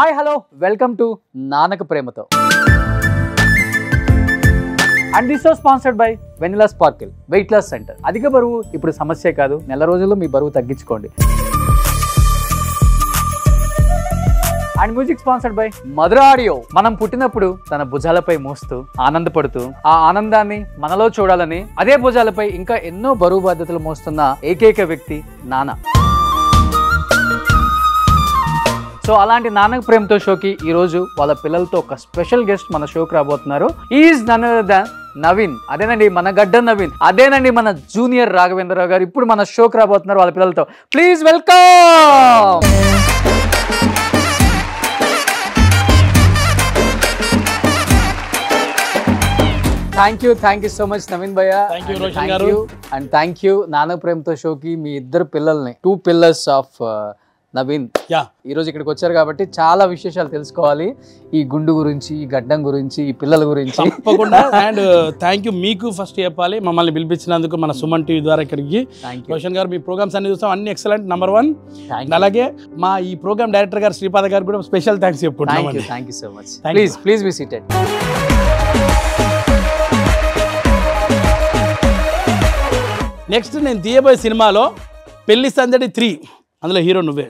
Hi hello welcome to Nanaka Prematho and this sponsored by Vanilla Sparkle weight loss centre అధిక బరువు ఇప్పుడు సమస్య కాదు నెల రోజుల్లో మీ బరువు తగ్గించుకోండి and music sponsored by Madhura audio మనం పుట్టినప్పుడు తన భుజాలపై మోస్తూ ఆనందపడుతూ ఆ ఆనందాన్ని మనలో చూడాలని అదే భుజాలపై ఇంకా ఎన్నో బరువు బాధ్యతలు మోస్తున్న ఏకైక వ్యక్తి నాన్న సో అలాంటి నాన్నక ప్రేమతో షోకి ఈ రోజు వాళ్ళ పిల్లలతో ఒక స్పెషల్ గెస్ట్ మన షోకి రాబోతున్నారు ఈజ్ నన్ దన్ నవీన్ అదేనండి మన గడ్డ నవీన్ అదేనండి మన జూనియర్ రాఘవేంద్రరావు గారు ఇప్పుడు మన షోకి రాబోతున్నారు వాళ్ళ పిల్లలతో please welcome thank you thank you so much Naveen భయ్య Thank you, రోషన్ గారు. అండ్ థ్యాంక్ యూ నానక ప్రేమతో షోకి మీ ఇద్దరు పిల్లల్ని two pillars of Naveen yeah ఈ రోజు ఇక్కడికి వచ్చారు కాబట్టి చాలా విశేషాలు తెలుసుకోవాలి ఈ గుండు గురించి ఈ గడ్డం గురించి ఈ పిల్లల గురించి తప్పకుండా అండ్ థ్యాంక్ యూ మీకు ఫస్ట్ చెప్పాలి మమ్మల్ని పిలిపించినందుకు మన సుమన్ టీవీ ద్వారా ఇక్కడికి థ్యాంక్ యూ రోషన్ గారు మీ ప్రోగ్రామ్స్ అన్ని చూస్తాం అన్ని ఎక్సలెంట్ నెంబర్ వన్ థ్యాంక్ అలాగే మా ఈ ప్రోగ్రామ్ డైరెక్టర్ గారు శ్రీపాద గారు కూడా స్పెషల్ థ్యాంక్స్ యూ చెప్పుకుంటున్నాం thank you so much Thank please please be seated next నేను తీయబోయే సినిమాలో పెళ్లి సందడి త్రీ అందులో హీరో నువ్వే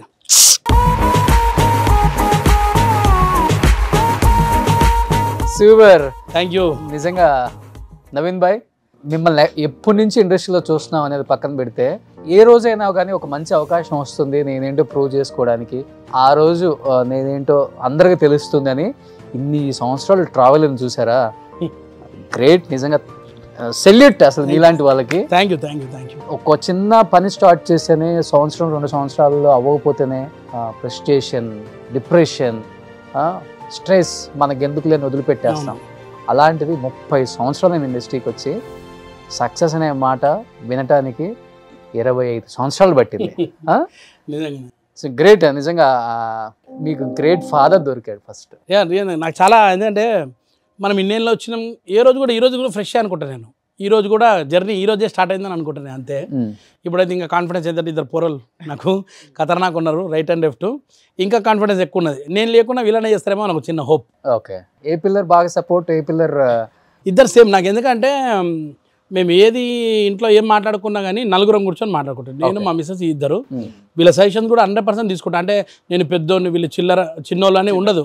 సూపర్ థ్యాంక్ యూ నిజంగా నవీన్ భాయ్ మిమ్మల్ని ఎప్పటి నుంచి ఇండస్ట్రీలో చూస్తున్నాం అనేది పక్కన పెడితే ఏ రోజైనా కానీ ఒక మంచి అవకాశం వస్తుంది నేనేంటో ప్రూవ్ చేసుకోవడానికి ఆ రోజు ఆ, నేనేంటో అందరికీ తెలుస్తుంది అని ఇన్ని సంవత్సరాలు ట్రావెల్ చూసారా గ్రేట్ నిజంగా సెల్యూట్ అసలు మీలాంటి వాళ్ళకి thank you thank you thank you ఒక చిన్న పని స్టార్ట్ చేస్తేనే సంవత్సరం రెండు సంవత్సరాల్లో అవ్వకపోతేనే ప్రెస్టేషన్ డిప్రెషన్ స్ట్రెస్ మనకి ఎందుకు లేని వదిలిపెట్టేస్తాం అలాంటిది ముప్పై సంవత్సరాలు నేను ఇండస్ట్రీకి వచ్చి సక్సెస్ అనే మాట వినటానికి ఇరవై ఐదు సంవత్సరాలు పట్టింది నిజంగా సో గ్రేట్ నిజంగా ఆ, మీకు గ్రేట్ ఫాదర్ దొరికాడు ఫస్ట్ యా రియల్ నాకు చాలా ఏంటంటే మనం ఇన్నేళ్ళు వచ్చినాం ఏ రోజు కూడా ఈ రోజు కూడా ఫ్రెష్ అనుకుంటాను నేను ఈ రోజు కూడా జర్నీ ఈ రోజే స్టార్ట్ అయిందని అనుకుంటాను అంతే ఇప్పుడైతే ఇంకా కాన్ఫిడెన్స్ ఏంటంటే ఇద్దరు పొరలు నాకు ఖతర్నాక్ ఉన్నారు రైట్ అండ్ లెఫ్ట్ ఇంకా కాన్ఫిడెన్స్ ఎక్కువ ఉన్నది నేను లేకుండా వీళ్ళనే చేస్తారేమో నాకు చిన్న హోప్ ఓకే ఏ పిల్లర్ బాగా సపోర్ట్ ఏ పిల్లర్ ఇద్దరు సేమ్ నాకు ఎందుకంటే మ్, మేము ఏది ఇంట్లో ఏం మాట్లాడుకున్నా కానీ నలుగురం కూర్చొని మాట్లాడుకుంటాం నేను మా మిస్సెస్ ఈ ఇద్దరు వీళ్ళ సజెషన్స్ కూడా హండ్రెడ్ పర్సెంట్ తీసుకుంటా అంటే నేను పెద్దోడిని వీళ్ళు చిల్లర చిన్నోళ్ళు అని ఉండదు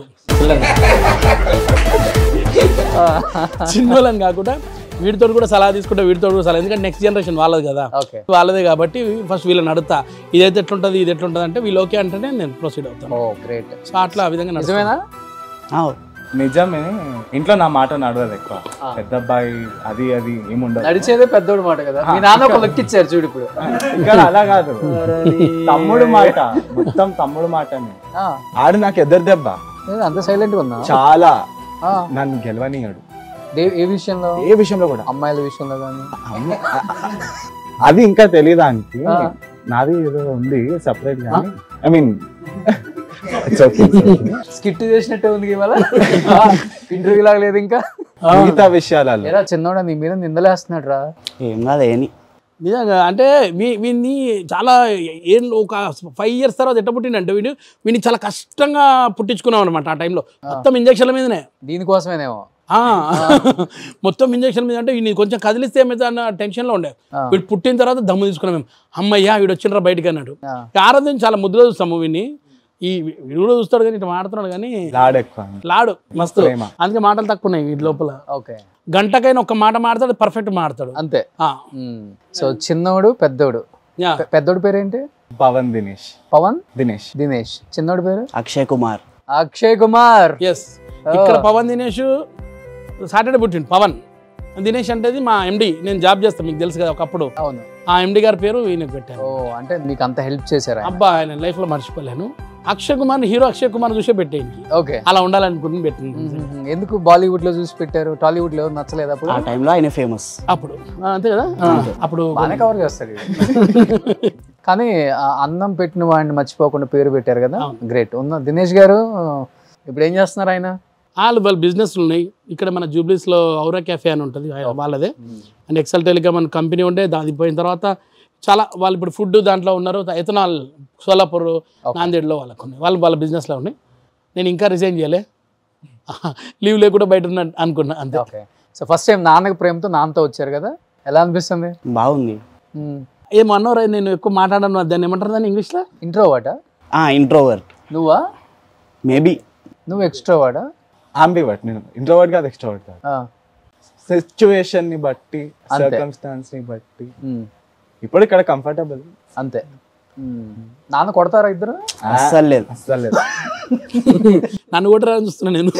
చిన్నోళ్ళని కాకుండా వీటితో కూడా సలహా తీసుకుంటా వీటితో కూడా సలహా ఎందుకంటే నెక్స్ట్ జనరేషన్ వాళ్ళది కదా ఓకే వాళ్ళదే కాబట్టి ఫస్ట్ వీళ్ళని అడుగుతా ఇదైతే ఎట్లుంటుంది ఇది ఎట్లుంటుంది అంటే వీళ్ళు ఓకే అంటేనే నేను ప్రొసీడ్ అవుతాను ఓ గ్రేట్ సో అట్లా ఆ విధంగా నడుస్తుంది. నిజమేనా నిజమే ఇంట్లో నా మాట నడవదు ఎక్కువ పెద్ద అబ్బాయి అది అది ఏముండదు నడిచేదే పెద్దోడు మాట కదా మీ నాన్న ఒక లెక్క ఇచ్చారు చూడు ఇప్పుడు ఇక్కడ అలా కాదు తమ్ముడు మాట మొత్తం తమ్ముడు మాటనే ఆ, ఆడు నాకు ఎదురు దెబ్బ నేను అంత సైలెంట్ గా ఉన్నా చాలా ఆ, నన్ను గెలవనీయాడు దే- ఏ విషయంలో ఏ విషయంలో కూడా అమ్మాయిల విషయంలో కానీ అమ్మ- అది ఇంకా తెలియదానికి నాది ఏదో ఉంది సపరేట్ కానీ ఐ మీన్ స్కిట్ చేసినట్టే ఉంది ఇవాళ ఇంటర్వ్యూ లాగా లేదు ఇంకా మిగతా విషయాలలో ఎరా చిన్నోడా నీ మీద నిందలేస్తున్నాడు రా ఏం కాదు ఏని నిజంగా అంటే వీ వీడిని చాలా ఏం ఒక ఫైవ్ ఇయర్స్ తర్వాత ఎట్ట పుట్టిండంటే వీడు వీడిని చాలా కష్టంగా పుట్టించుకున్నాం అనమాట ఆ టైంలో మొత్తం ఇంజక్షన్ల మీదనే దీనికోసమేనేమో ఆ, మొత్తం ఇంజక్షన్ మీద అంటే వీడిని కొంచెం కదిలిస్తే ఏమైతే అన్న టెన్షన్లో ఉండే ఆ. వీడు పుట్టిన తర్వాత దమ్ము తీసుకున్నాం మేము అమ్మయ్యా వీడు వచ్చిండ్రా బయటికి అన్నాడు ఆ. ఆరాధన చాలా ముద్దులో చూస్తాము వీడిని ఈ వీడు కూడా చూస్తాడు కానీ ఇట్లా మాడుతున్నాడు కానీ లాడ్ ఎక్కువ లాడు మస్తు ప్రేమ. అందుకే మాటలు తక్కువ ఉన్నాయి వీటి లోపల ఓకే గంటకైనా ఒక్క మాట మాడతాడు పర్ఫెక్ట్ మాడతాడు అంతే ఆ, సో చిన్నోడు పెద్దోడు యా. పె- పెద్దోడు పేరేంటి పవన్ దినేష్ పవన్ దినేష్ దినేష్ చిన్నోడు పేరు అక్షయ్ కుమార్ అక్షయ్ కుమార్ ఎస్ ఇక్కడ పవన్ దినేష్ సాటర్డే పుట్టిండు పవన్ దినేష్ అంటే మా ఎండి నేను జాబ్ చేస్తాను మీకు తెలుసు కదా ఒకప్పుడు అవును ఆ ఎండి గారి పేరు ఈయనకు పెట్టాను ఓ అంటే మీకు అంత హెల్ప్ చేశారా అబ్బా ఆయన లైఫ్లో మర్చిపోలేను అక్షయ్ కుమార్ హీరో అక్షయ్ కుమార్ చూసే పెట్టేయండి ఓకే అలా ఉండాలనుకుని పెట్టింది ఎందుకు బాలీవుడ్ లో చూసి పెట్టారు టాలీవుడ్ లో ఎవరు నచ్చలేదు అప్పుడు ఆ టైంలో ఆయన ఫేమస్ అప్పుడు ఆ, అంతే కదా ఆ, అప్పుడు బాగానే కవర్ చేస్తారు కానీ ఆ అన్నం పెట్టిన వాడిని మర్చిపోకుండా పేరు పెట్టారు కదా గ్రేట్ ఉన్న దినేష్ గారు ఇప్పుడు ఏం చేస్తున్నారు ఆయన వాళ్ళు వాళ్ళ బిజినెస్లు ఉన్నాయి ఇక్కడ మన జూబ్లీస్లో ఔరా క్యాఫే అని ఉంటుంది ఆ- వాళ్ళదే అండ్ ఎక్సెల్ టెలికామ్ అని కంపెనీ ఉండే దాని పోయిన తర్వాత చాలా వాళ్ళు ఇప్పుడు ఫుడ్ దాంట్లో ఉన్నారు ఎథనాల్ సోలాపూర్ నాందేడ్లో వాళ్ళకు ఉన్నాయి వాళ్ళు వాళ్ళ బిజినెస్లో ఉన్నాయి నేను ఇంకా రిజైన్ చేయలే లీవ్ లేకుండా బయట ఉన్నా అనుకున్నా అంతే ఓకే సో ఫస్ట్ టైం నాన్నకి ప్రేమతో నాన్నతో వచ్చారు కదా ఎలా అనిపిస్తుంది బాగుంది ఏమో అన్నోరా నేను ఎక్కువ మాట్లాడను దాన్ని ఏమంటారు దాన్ని ఇంగ్లీష్లో ఇంట్రోవాట ఇంట్రోవర్ట్ నువ్వా మేబీ నువ్వు ఎక్స్ట్రోవాడా ఆంబివర్ట్ నేను ఇంట్రోవర్ట్ కాదు ఎక్స్ట్రోవర్ట్ కాదు సిచ్యువేషన్ ని బట్టి అంతే. సర్కమ్స్టాన్స్ ని బట్టి ఇప్పుడు ఇక్కడ కంఫర్టబుల్ అంతే మ్మ్. నాన్న కొడతారా ఇద్దరు అస్సలు లేదు అస్సలు లేదు నన్ను కూడా రాని చూస్తున్నా నేను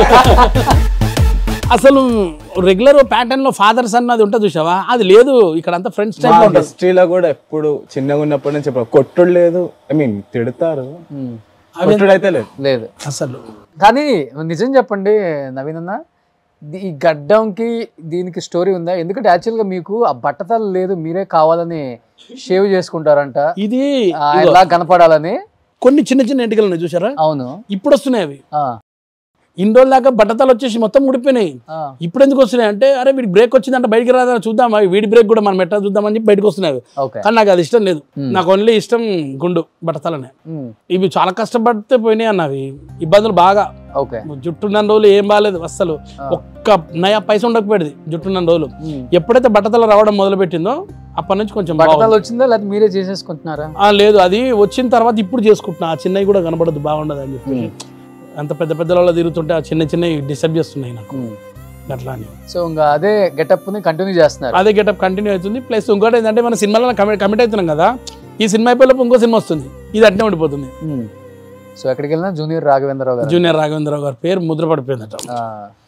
అసలు రెగ్యులర్ ప్యాటర్న్ లో ఫాదర్స్ అన్నది ఉంటుంది చూసావా అది లేదు ఇక్కడ అంతా ఫ్రెండ్స్ మా టైప్ ఉంటుంది హిస్టరీలో కూడా ఎప్పుడు చిన్నగా ఉన్నప్పటి నుంచి ఎప్పుడు కొట్టుడు లేదు ఐ మీన్ తిడతారు మ్మ్. కొట్టుడు అయితే లేదు లేదు అసలు కానీ నిజం చెప్పండి నవీన్ అన్న ది- ఈ గడ్డంకి దీనికి స్టోరీ ఉందా ఎందుకంటే యాక్చువల్గా మీకు ఆ బట్టతలు లేదు మీరే కావాలని షేవ్ చేసుకుంటారంట ఇది ఆ, ఇగో, ఇలా కనపడాలని కొన్ని చిన్న చిన్న ఎంటికలు ఉన్నాయి చూసారా అవును ఇప్పుడు వస్తున్నాయి అవి ఆ, ఇన్ని రోజుల దాకా బట్టతలు వచ్చేసి మొత్తం ఊడిపోయినాయి ఆ, ఇప్పుడు ఎందుకు వస్తున్నాయి అంటే అరే వీడి బ్రేక్ వచ్చిందంటే బయటికి రాదా చూద్దాం అవి వీడి బ్రేక్ కూడా మనం ఎట్లా చూద్దామని చెప్పి బయటకు వస్తున్నాయి అవి. ఓకే కానీ నాకు అది ఇష్టం లేదు Hmm. నాకు ఓన్లీ ఇష్టం గుండు బట్టతలనే మ్మ్. ఇవి చాలా కష్టపడితే పోయినాయి అన్నవి ఇబ్బందులు బాగా ఓకే జుట్టున్న రోజులు ఏం బాగాలేదు అస్సలు ఆ. ఒక్క నయా పైస ఉండకపోయేది జుట్టున్న రోజులు మ్మ్. ఎప్పుడైతే బట్టతల రావడం మొదలు పెట్టిందో అప్పటి నుంచి కొంచెం బట్టతలు బాగుంది. వచ్చిందా లేకపోతే మీరే చేసేసుకుంటున్నారా ఆ, లేదు అది వచ్చిన తర్వాత ఇప్పుడు చేసుకుంటున్నా ఆ చిన్నవి కూడా కనబడదు బాగుండదు అని చెప్పి మ్మ్. అంత పెద్ద పెద్ద వాళ్ళు తిరుగుతుంటే ఆ చిన్న చిన్నవి డిస్టర్బ్ చేస్తున్నాయి నాకు మ్మ్. అట్లా అని సో ఇంకా అదే గెటప్ ని కంటిన్యూ చేస్తున్నారు అదే గెటప్ కంటిన్యూ అవుతుంది ప్లస్ ఇంకోటి ఏంటంటే మన సినిమాలో కమిట్ కమిట్ అవుతున్నాం కదా ఈ సినిమా అయిపోయినప్పుడు ఇంకో సినిమా వస్తుంది ఇది అట్నే ఉండిపోతుంది మ్మ్. సో ఎక్కడికి వెళ్ళినా జూనియర్ రాఘవేంద్రరావు గారు జూనియర్ రాఘవేంద్రరావు గారి పేరు ముద్ర పడిపోయిందట ఆ,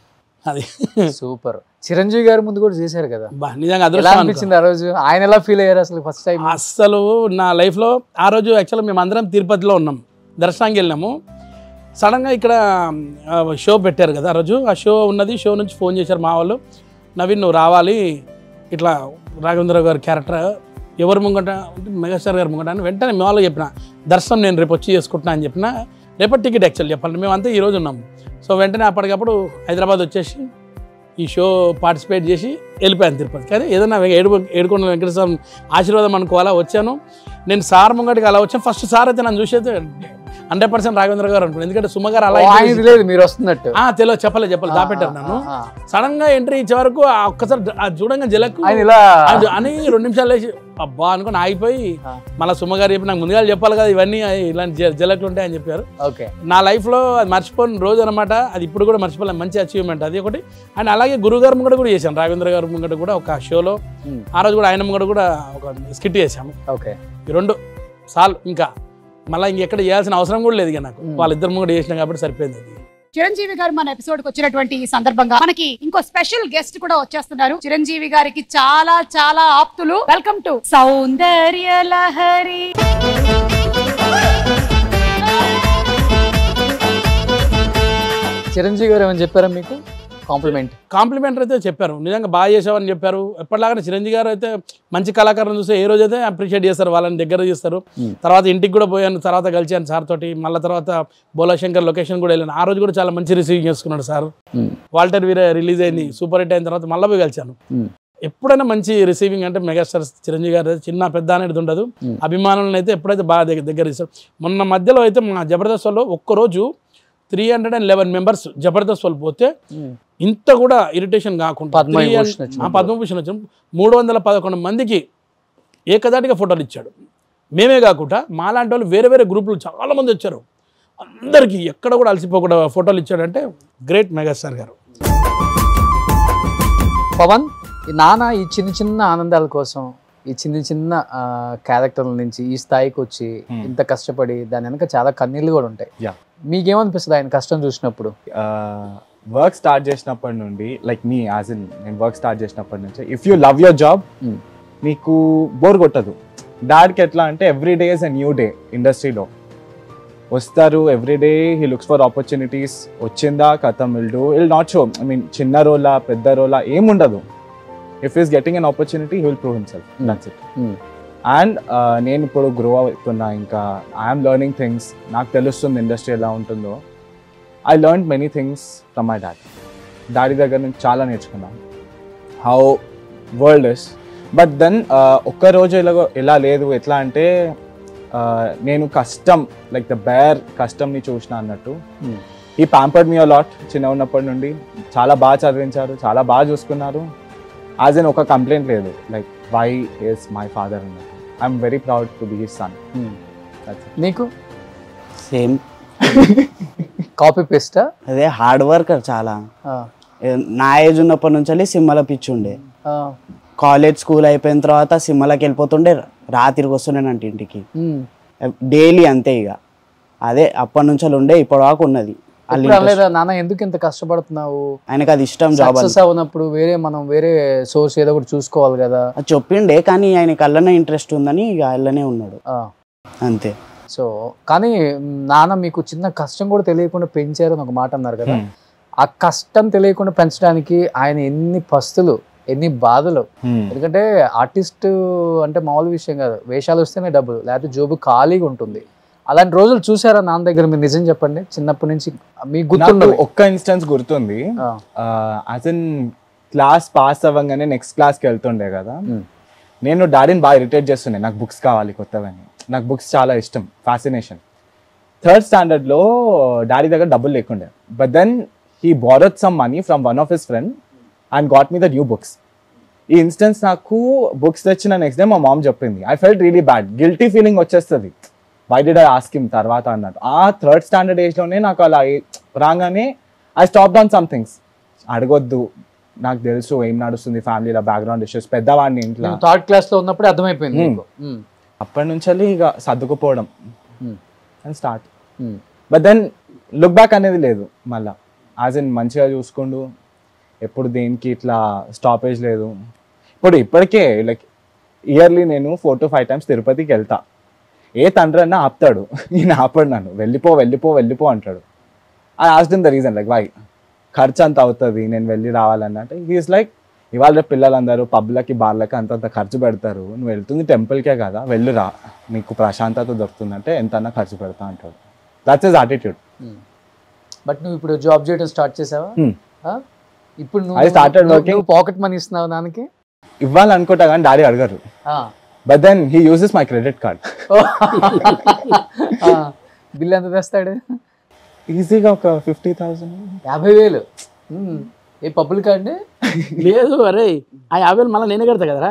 అది సూపర్ చిరంజీవి గారి ముందు కూడా చేశారు కదా బా నిజంగా ఎలా అదృష్టం అనుకో. అనిపించింది ఆ రోజు ఆయన ఎలా ఫీల్ అయ్యారు అసలు ఫస్ట్ టైం అస్సలు నా లైఫ్లో ఆ రోజు యాక్చువల్గా మేము అందరం తిరుపతిలో ఉన్నాం దర్శనానికి వెళ్ళినాము సడన్గా ఇక్కడ ఆ, షో పెట్టారు కదా ఆ రోజు ఆ షో ఉన్నది షో నుంచి ఫోన్ చేశారు మా వాళ్ళు నవీన్ నువ్వు రావాలి ఇట్లా రాఘవేంద్ర గారి క్యారెక్టర్ ఎవరు ముంగట అంటే మెగాస్టార్ గారు ముంగట అని వెంటనే మీ వాళ్ళు చెప్పిన దర్శనం నేను రేపు వచ్చి చేసుకుంటున్నా అని చెప్పిన రేపటి టికెట్ యాక్చువల్ చెప్పాలి మేము అంతా ఈ రోజు ఉన్నాము సో వెంటనే అప్పటికప్పుడు హైదరాబాద్ వచ్చేసి ఈ షో పార్టిసిపేట్ చేసి వెళ్ళిపోయాను తిరుపతి కానీ ఏదైనా ఏడు ఏడుకొండ వెంకటేశ్వరం ఆశీర్వాదం అనుకోవాలా వచ్చాను నేను సార్ ముంగటికి అలా వచ్చాను ఫస్ట్ సార్ అయితే నన్ను చూసేది హండ్రెడ్ పర్సెంట్ రాఘవేంద్ర గారు అనుకున్నాను ఎందుకంటే సుమ గారు అలా ఆయన introduce- లేదు మీరు వస్తున్నట్టు ఆ, తెలియదు చెప్పలేదు చెప్పలేదు దాపెట్టారు నన్ను ఆ, ఆ. సడన్ గా ఎంట్రీ ఇచ్చే వరకు ఆ ఒక్కసారి ఆ చూడంగా జలకు ఆయన ఇలా అది అని రెండు నిమిషాలు లేచి అబ్బా అనుకుని ఆగిపోయి ఆ. మళ్ళీ సుమ గారు చెప్పి నాకు ముందుగా చెప్పాలి కదా ఇవన్నీ ఇలాంటి జ- జలకులు ఉంటాయని చెప్పారు ఓకే నా లైఫ్లో అది మర్చిపోని రోజు అనమాట అది ఇప్పుడు కూడా మర్చిపోలేం మంచి అచీవ్మెంట్ అది ఒకటి అండ్ అలాగే గురువు గారు ముంగట కూడా చేశాను రాఘవేంద్ర గారు ముంగట కూడా ఒక షోలో Hmm. ఆ రోజు కూడా ఆయన ముంగట కూడా ఒక స్కిట్ చేశాము ఓకే ఈ రెండు సాల్ ఇంకా మళ్ళీ ఇంకెక్కడ చేయాల్సిన అవసరం కూడా లేదు ఇక నాకు Hmm. వాళ్ళిద్దరు ముంగట చేసినా కాబట్టి సరిపోయింది అది చిరంజీవి గారు మన ఎపిసోడ్ కి వచ్చినటువంటి ఈ సందర్భంగా మనకి ఇంకో స్పెషల్ గెస్ట్ కూడా వచ్చేస్తున్నారు చిరంజీవి గారికి చాలా చాలా ఆప్తులు వెల్కమ్ టు సౌందర్య లహరి చిరంజీవి గారు ఏమైనా చెప్పారా మీకు కాంప్లిమెంట్ కాంప్లిమెంటరీ అయితే చెప్పారు నిజంగా బాగా చేసావని చెప్పారు ఎప్పటిలాగానే చిరంజీవి గారు అయితే మంచి కళాకారులను చూస్తే ఏ రోజు అయితే అప్రిషియేట్ చేస్తారు వాళ్ళని దగ్గర చేస్తారు Hmm. తర్వాత ఇంటికి కూడా పోయాను తర్వాత కలిసాను సార్ తోటి మళ్ళీ తర్వాత బోలాశంకర్ లొకేషన్ కూడా వెళ్ళాను ఆ రోజు కూడా చాలా మంచి రిసీవ్ చేసుకున్నాడు సార్ వాల్టర్ వీరే రిలీజ్ అయింది సూపర్ హిట్ అయిన తర్వాత మళ్ళీ పోయి కలిసాను Hmm. ఎప్పుడైనా మంచి రిసీవింగ్ అంటే మెగాస్టార్ చిరంజీవి గారు అయితే చిన్న పెద్ద అనేది ఉండదు Hmm. అభిమానులను అయితే ఎప్పుడైతే బాగా దగ్గర దగ్గర ఇస్తారు మొన్న మధ్యలో అయితే మా జబర్దస్త్ వాళ్ళు ఒక్కరోజు three hundred and eleven members Jabardasth వాళ్ళు పోతే ఇంత కూడా ఇరిటేషన్ కాకుండా పద్మవిభూషణ్ 300 వచ్చినప్పుడు. ఆ, పద్మభూషణ్ వచ్చిన మూడు వందల పదకొండు మందికి ఏకదాటిగా ఫోటోలు ఇచ్చాడు మేమే కాకుండా మాలాంటి వాళ్ళు వేరే వేరే గ్రూపులు చాలా మంది వచ్చారు అందరికీ ఎక్కడ కూడా అలసిపోకుండా ఫోటోలు ఇచ్చాడంటే గ్రేట్ మెగాస్టార్ గారు పవన్ ఈ నాన్న ఈ చిన్న చిన్న ఆనందాల కోసం ఈ చిన్న చిన్న క్యారెక్టర్ల నుంచి ఈ స్థాయికి వచ్చి Hmm. ఇంత కష్టపడి దాని వెనక చాలా కన్నీళ్ళు కూడా ఉంటాయి Yeah. మీకేమనిపిస్తుంది ఆయన కష్టం చూసినప్పుడు వర్క్ స్టార్ట్ చేసినప్పటి నుండి లైక్ మీ యాజ్ ఇన్ నేను వర్క్ స్టార్ట్ చేసినప్పటి నుంచి if you love your job Hmm. నీకు బోర్ కొట్టదు డాడ్కి ఎట్లా అంటే every day is a new day ఇండస్ట్రీలో వస్తారు every day he looks for opportunities వచ్చిందా కథం will do will not show I mean చిన్న రోలా పెద్ద రోలా ఏముండదు if is getting an opportunity he will prove himself Hmm. That's it Hmm. And నేను ఇప్పుడు గ్రో అవుతున్నా ఇంకా ఐఎమ్ లెర్నింగ్ థింగ్స్ నాకు తెలుస్తుంది ఇండస్ట్రీ ఎలా ఉంటుందో I learn many things from my dad daddy దగ్గర నుంచి చాలా నేర్చుకున్నాను how world is but then ఒక్క రోజు ఇలా ఇలా లేదు ఎట్లా అంటే నేను కష్టం లైక్ ద బేర్ కష్టంని చూసిన అన్నట్టు Hmm. ఈ ప్యాంపర్డ్ మీ లాట్ చిన్న ఉన్నప్పటి నుండి చాలా బాగా చదివించారు చాలా బాగా చూసుకున్నారు యాజ్ ఎన్ ఒక కంప్లైంట్ లేదు like why is my father అన్నట్టు I'm very proud to be his son నీకు సేమ్ కాపీ పేస్టా అదే హార్డ్ వర్కర్ చాలా ఏ, నా ఏజ్ ఉన్నప్పటి నుంచి సినిమాల పిచ్చి ఉండే కాలేజ్ స్కూల్ అయిపోయిన తర్వాత సినిమాలకు వెళ్ళిపోతుండే రాత్రికి వస్తుండేనంట ఇంటికి డైలీ అంతే ఇక అదే అప్పటి నుంచి ఉండే ఇప్పటి వరకు ఉన్నది వాళ్ళ ఇప్పుడు interest- అనలేదా నాన్న ఎందుకు ఇంత కష్టపడుతున్నావు ఆయనకి అది ఇష్టం జాబ్ అని సక్సెస్ అవునప్పుడు వేరే మనం వేరే సోర్స్ ఏదో ఒకటి చూసుకోవాలి కదా అది చెప్పిండే కానీ ఆయనకి అల్లనే ఇంట్రెస్ట్ ఉందని ఇక అల్లనే ఉన్నాడు ఆ. అంతే సో కానీ నాన్న మీకు చిన్న కష్టం కూడా తెలియకుండా పెంచారు అని ఒక మాట అన్నారు కదా ఆ కష్టం తెలియకుండా పెంచడానికి ఆయన ఎన్ని పస్తులు ఎన్ని బాధలు ఎందుకంటే ఆర్టిస్ట్ అంటే మామూలు విషయం కాదు వేషాలు వస్తేనే డబ్బులు లేకపోతే జోబు ఖాళీగా ఉంటుంది అలాంటి రోజులు చూసారా నాన్న దగ్గర మీరు నిజం చెప్పండి చిన్నప్పటి నుంచి మీకు నాకు గుర్తుండవు ఒక్క ఇన్స్టెన్స్ గుర్తుంది ఆ. యాజ్ ఇన్ క్లాస్ పాస్ అవ్వగానే నెక్స్ట్ క్లాస్కి వెళ్తుండే కదా Hmm. నేను డాడీని బాగా ఇరిటేట్ చేస్తుండే నాకు బుక్స్ కావాలి కొత్తవని నాకు బుక్స్ చాలా ఇష్టం ఫ్యాసినేషన్ థర్డ్ స్టాండర్డ్లో డాడీ దగ్గర డబ్బులు లేకుండే but then he borrowed some money from one of his friend and got me the new books ఈ ఇన్స్టెన్స్ నాకు బుక్స్ తెచ్చిన నెక్స్ట్ డే మా మామ్ చెప్పింది I felt really bad guilty feeling వచ్చేస్తుంది why did I ask him తర్వాత అన్నట్టు ఆ third standard ఏజ్లోనే నాకు అలా ఏ- రాగానే I stop on some things అడగొద్దు నాకు తెలుసు ఏం నడుస్తుంది ఫ్యామిలీలో బ్యాక్గ్రౌండ్ ఇష్యూస్ పెద్దవాడిని ఇంట్లో థర్డ్ క్లాస్ లో ఉన్నప్పుడు అర్థమైపోయింది Hmm. మీకు. Hmm. అప్పటి నుంచి ఇక సర్దుకుపోవడం Hmm. And start Hmm. But then look back అనేది లేదు మళ్ళా యాజ్ ఇన్ మంచిగా చూసుకుంటూ ఎప్పుడు దేనికి ఇట్లా స్టాపేజ్ లేదు ఇప్పుడు ఇప్పటికే లైక్ ఇయర్లీ నేను ఫోర్ టు ఫైవ్ టైమ్స్ తిరుపతికి వెళ్తా ఏ తండ్రి అన్నా ఆపుతాడు ఈయన ఆపడు నన్ను వెళ్ళిపో వెళ్ళిపో వెళ్ళిపో అంటాడు I asked the reason like why ఖర్చు అంత అవుతుంది నేను వెళ్ళి రావాలన్నట్టు హీస్ లైక్ ఇవాళ రేపు పిల్లలందరూ పబ్లకి బార్లకి అంతంత ఖర్చు పెడతారు నువ్వు వెళ్తుంది టెంపుల్కే కదా వెళ్ళురా నీకు ప్రశాంతత దొరుకుతుందంటే ఎంతన్నా ఖర్చు పెడతా అంటాడు దట్స్ ఇస్ యాటిట్యూడ్ బట్ నువ్వు ఇప్పుడు జాబ్ చేయడం స్టార్ట్ చేసావా ఆ? ఇప్పుడు I started నువ్వు working. నువ్వు పాకెట్ మనీ ఇస్తున్నావు దానికి ఇవ్వాలనుకుంటా కానీ డాడీ అడగరు ఆ. But then he uses my credit card ఆ. బిల్ ఎంత తెస్తాడు ఈజీగా ఒక ఫిఫ్టీ థౌసండ్ యాభై వేలు ఉమ్. ఏ పబ్బులు అండి లేదు అరే ఆ యాభై వేలు మళ్ళీ నేనే కడతా కదరా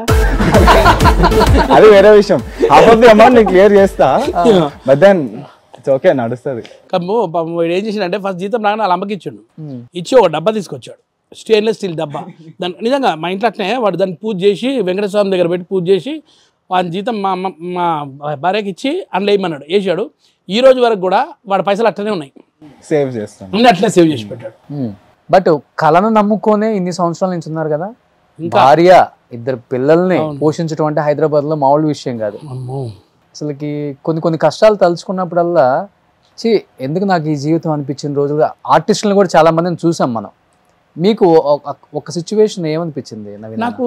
అది వేరే విషయం హాఫ్ ఆఫ్ ది అమౌంట్ నేను క్లియర్ చేస్తా బట్ దెన్ ఇట్స్ ఓకే నడుస్తుంది కమ్ము పాపం వాడు ఏం చేసిండంటే ఫస్ట్ జీతం రాగానే వాళ్ళ అమ్మకి ఇచ్చిండు ఇచ్చి ఒక డబ్బా తీసుకొచ్చాడు స్టెయిన్లెస్ స్టీల్ డబ్బా దాని నిజంగా మా ఇంట్లో అట్నే వాడు దాన్ని పూజ చేసి వెంకటేశ్వర స్వామి దగ్గర పెట్టి పూజ చేసి వాని జీతం మా అమ్మ మా భార్యకి ఇచ్చి అందులో వేయమన్నాడు వేసాడు ఈ రోజు వరకు కూడా వాడి పైసలు అట్లనే ఉన్నాయి సేవ్ చేస్తాను అన్నీ అట్లనే సేవ్ చేసి పెట్టాడు బట్ కళను నమ్ముకొనే ఇన్ని సంవత్సరాల నుంచి ఉన్నారు కదా ఇంకా భార్య ఇద్దరు పిల్లల్ని పోషించడం అంటే హైదరాబాద్ లో మామూలు విషయం కాదు అమ్మో అసలుకి కొన్ని కొన్ని కష్టాలు తలుచుకున్నప్పుడల్లా చి ఎందుకు నాకు ఈ జీవితం అనిపించిన రోజులుగా ఆర్టిస్టులను కూడా చాలా మందిని చూసాం మనం మీకు ఒక- ఒక సిచ్యువేషన్ ఏమనిపించింది నవీన్ నాకు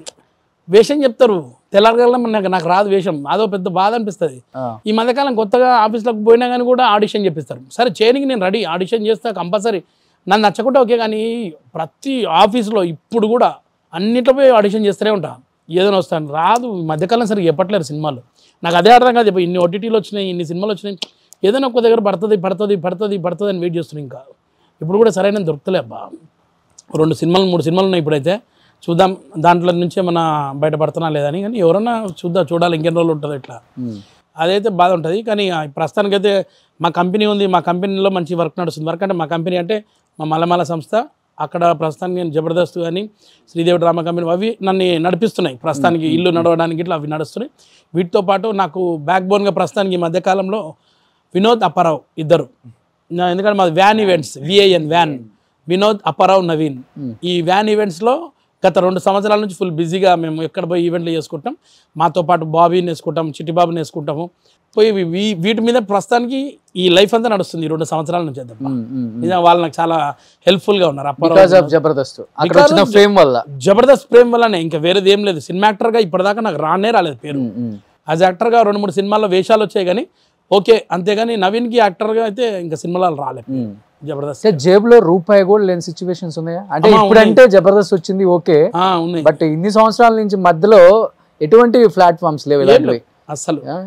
వేషం చెప్తారు తెల్లారగల నాకు నాకు రాదు వేషం అదో పెద్ద బాధ అనిపిస్తుంది ఆ, ఈ మధ్యకాలం కొత్తగా ఆఫీస్లోకి పోయినా కానీ కూడా ఆడిషన్ చెప్పిస్తారు సరే చేయడానికి నేను రెడీ ఆడిషన్ చేస్తా కంపల్సరీ నన్ను నచ్చకుండా ఓకే కానీ ప్రతి ఆఫీస్లో ఇప్పుడు కూడా అన్నిట్లో పోయి ఆడిషన్ చేస్తూనే ఉంటా ఏదైనా వస్తాను రాదు ఈ మధ్యకాలం సరిగ్గా చెప్పట్లేరు సినిమాలు నాకు అదే అర్థం కాదు ఇప్పుడు ఇన్ని ఓటీటీలు వచ్చినాయి ఇన్ని సినిమాలు వచ్చినాయి ఏదైనా ఒక్క దగ్గర పడుతుంది పడుతుంది పడుతుంది పడుతుంది అని వెయిట్ చేస్తున్నాను ఇంకా ఇప్పుడు కూడా సరైన దొరుకుతలే అబ్బా రెండు సినిమాలు మూడు సినిమాలు ఉన్నాయి ఇప్పుడైతే చూద్దాం దాంట్లో నుంచే మన బయటపడుతున్నా లేదని కానీ ఎవరన్నా చూద్దాం చూడాలి ఇంకెన్ని రోజులు ఉంటుంది ఇట్లా ఉమ్, అదైతే బాధ ఉంటుంది కానీ ఆ ప్రస్తుతానికైతే మా కంపెనీ ఉంది మా కంపెనీలో మంచి వర్క్ నడుస్తుంది వర్క్ అంటే మా కంపెనీ అంటే మా మలమాల సంస్థ అక్కడ ప్రస్తుతానికి నేను జబర్దస్త్ కానీ శ్రీదేవి డ్రామా కంపెనీ అవి నన్ను నడిపిస్తున్నాయి ప్రస్తుతానికి ఇల్లు నడవడానికి ఇట్లా అవి నడుస్తున్నాయి వీటితో పాటు నాకు బ్యాక్ బోన్గా ప్రస్తుతానికి ఈ మధ్యకాలంలో వినోద్ అప్పారావు ఇద్దరు నా- ఎందుకంటే మాది వ్యాన్ ఈవెంట్స్ విఐఎన్ వ్యాన్ వినోద్ అప్పారావు నవీన్ ఈ వ్యాన్ ఈవెంట్స్లో గత రెండు సంవత్సరాల నుంచి ఫుల్ బిజీగా మేము ఎక్కడ పోయి ఈవెంట్లు చేసుకుంటాం మాతో పాటు బాబీని వేసుకుంటాం చిట్టిబాబుని వేసుకుంటాము పోయి వీ- వీ- వీటి మీద ప్రస్తుతానికి ఈ లైఫ్ అంతా నడుస్తుంది ఈ రెండు సంవత్సరాల నుంచి అయితే ఉమ్, ఉమ్. నిజంగా వాళ్ళు నాకు చాలా హెల్ప్ఫుల్గా ఉన్నారు బికాస్ అప్పారావు ఆఫ్ జబర్దస్త్ అక్కడ Because వచ్చిన of ఫేమ్ వల్ల జబర్దస్త్ ప్రేమ్ వల్లనే ఇంకా వేరేది ఏం లేదు సినిమా యాక్టర్గా ఇప్పటిదాకా నాకు రానే రాలేదు పేరు ఉమ్, ఉమ్. యాజ్ యాక్టర్గా రెండు మూడు సినిమాల్లో వేషాలు వచ్చాయి కానీ ఓకే అంతేగాని నవీన్కి యాక్టర్గా అయితే ఇంకా సినిమాలు రాలేదు ఉమ్. జబర్దస్త్ అంటే జేబులో రూపాయి కూడా లేని సిచ్యువేషన్స్ ఉన్నాయా అంటే అమ్మా, ఇప్పుడంటే జబర్దస్త్ వచ్చింది ఓకే ఆ, ఉన్నాయి బట్ ఇన్ని సంవత్సరాల నుంచి మధ్యలో ఎటువంటి ప్లాట్ఫామ్స్ లేవు ఏం ఇలాంటివి లేవు. అస్సలు ఆ?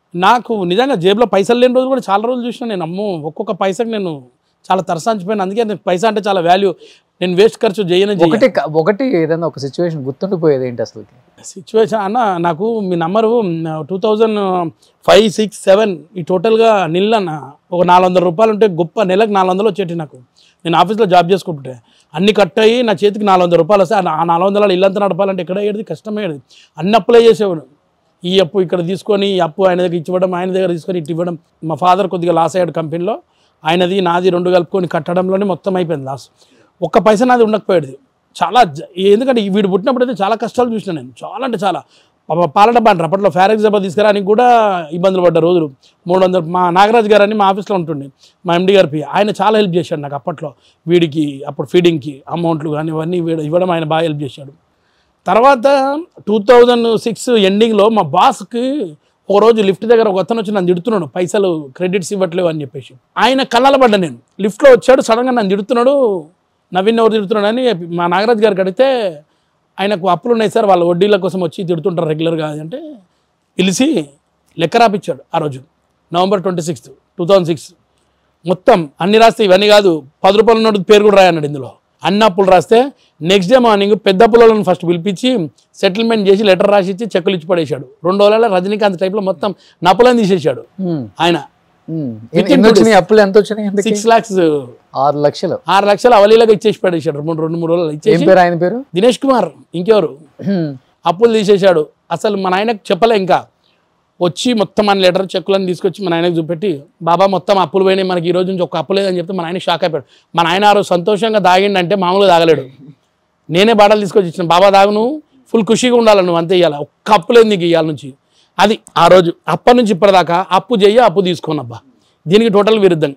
నాకు నిజంగా జేబులో పైసలు లేని రోజు కూడా చాలా రోజులు చూసిన నేను అమ్మో ఒక్కొక్క పైసకి నేను చాలా తరసాంచిపోయాను అందుకే నాకు పైసా అంటే చాలా వాల్యూ నేను వేస్ట్ ఖర్చు చేయను ఒకటి క- ఒకటి ఏదైనా ఒక సిచ్యువేషన్ గుర్తుండిపోయేది ఏంటి అసలు సిచ్యువేషన్ అన్న నాకు మీ number two thousand five six seven ఈ టోటల్గా నిల్ అన్న ఒక నాలుగు వందల రూపాయలు ఉంటే గొప్ప నెలకు నాలుగు వందలు వచ్చేటి నాకు నేను ఆఫీస్లో జాబ్ చేసుకుంటుంటే అన్ని కట్ అయ్యి నా చేతికి నాలుగు వందల రూపాయలు వస్తే ఆ నాలుగు వందల ఇల్లంతా నడపాలంటే ఎక్కడ అయ్యేది కష్టమయ్యేది అన్ని అప్పులే చేసేవాడు ఈ అప్పు ఇక్కడ తీసుకొని ఈ అప్పు ఆయన దగ్గర ఇచ్చివ్వడం ఆయన దగ్గర తీసుకొని ఇటు ఇవ్వడం మా ఫాదర్ కొద్దిగా లాస్ అయ్యాడు కంపెనీలో ఆయనది నాది రెండు కలుపుకొని కట్టడంలోనే మొత్తం అయిపోయింది లాస్ ఒక్క పైసా నాది ఉండకపోయేది చాలా జ- ఎందుకంటే ఈ వీడు పుట్టినప్పుడు అయితే చాలా కష్టాలు చూసిన నేను చాలా అంటే చాలా పాప పాల డబ్బా అంటారు అప్పట్లో ఫారెక్స్ డబ్బా తీసుకురానికి కూడా ఇబ్బందులు పడ్డ రోజులు మూడు వందలు మా నాగరాజు గారు అని మా ఆఫీస్లో ఉంటుండే మా ఎండి గారి పి ఆయన చాలా హెల్ప్ చేశాడు నాకు అప్పట్లో వీడికి అప్పుడు ఫీడింగ్కి అమౌంట్లు కానీ ఇవన్నీ వీడు ఇవ్వడం ఆయన బాగా హెల్ప్ చేశాడు తర్వాత టూ థౌజండ్ సిక్స్ ఎండింగ్లో మా బాస్కి ఒక రోజు లిఫ్ట్ దగ్గర ఒక అతను వచ్చి నన్ను తిడుతున్నాడు పైసలు క్రెడిట్స్ ఇవ్వట్లేవు అని చెప్పేసి ఆయన కళ్ళాల పడ్డా నేను లిఫ్ట్లో వచ్చాడు సడన్గా నన్ను తిడుతున్నాడు నవీన్ ఎవరు తిడుతున్నాడు అని మా నాగరాజు గారికి అడిగితే ఆయనకు అప్పులు ఉన్నాయి సార్ వాళ్ళ వడ్డీల కోసం వచ్చి తిడుతుంటారు రెగ్యులర్గా అంటే పిలిచి లెక్క రాపిచ్చాడు ఆ రోజు November twenty sixth two thousand six మొత్తం అన్ని రాస్తే ఇవన్నీ కాదు పది రూపాయల నోటు పేరు కూడా రాయన్నాడు ఇందులో అన్ని అప్పులు రాస్తే నెక్స్ట్ డే మార్నింగ్ పెద్ద అప్పులను ఫస్ట్ పిలిపించి సెటిల్మెంట్ చేసి లెటర్ రాసి ఇచ్చి చెక్కులు ఇచ్చి పడేశాడు రెండు రోజులలో రజనీకాంత్ టైప్లో మొత్తం నప్పులను తీసేశాడు ఆయన ఎన్ని ఎన్ని వచ్చినాయి అప్పులు ఎంత వచ్చినాయి ఎందుకు? సిక్స్ లాక్స్ ఆరు లక్షలు ఆరు లక్షలు అవలీలగా ఇచ్చేసి పడేశాడు రెండు రెండు మూడు రోజులు ఏం ఇచ్చేసి పేరు ఆయన పేరు దినేష్ కుమార్ ఇంకెవరు అప్పులు తీసేశాడు అసలు మా నాయనకు చెప్పలే ఇంకా వచ్చి మొత్తం మన లెటర్ చెక్కులను తీసుకొచ్చి మా నాయనకు చూపెట్టి బాబా మొత్తం అప్పులు పోయినాయి మనకి ఈ రోజు నుంచి ఒక అప్పు లేదని చెప్తే మా నాయన షాక్ అయిపోయాడు మా నాయన ఆ రోజు సంతోషంగా దాగిండంటే మామూలుగా తాగలేడు నేనే బాటలు తీసుకొచ్చి ఇచ్చిన బాబా దాగు నువ్వు ఫుల్ ఖుషీగా ఉండాలి నువ్వు అంతే ఇవ్వాలి ఒక్క అప్పు లేదు నీకు ఇవాళ నుంచి అది ఆ రోజు అప్పటి నుంచి ఇప్పటిదాకా అప్పు చెయ్యి అప్పు తీసుకోనబ్బా దీనికి టోటల్ విరుద్ధం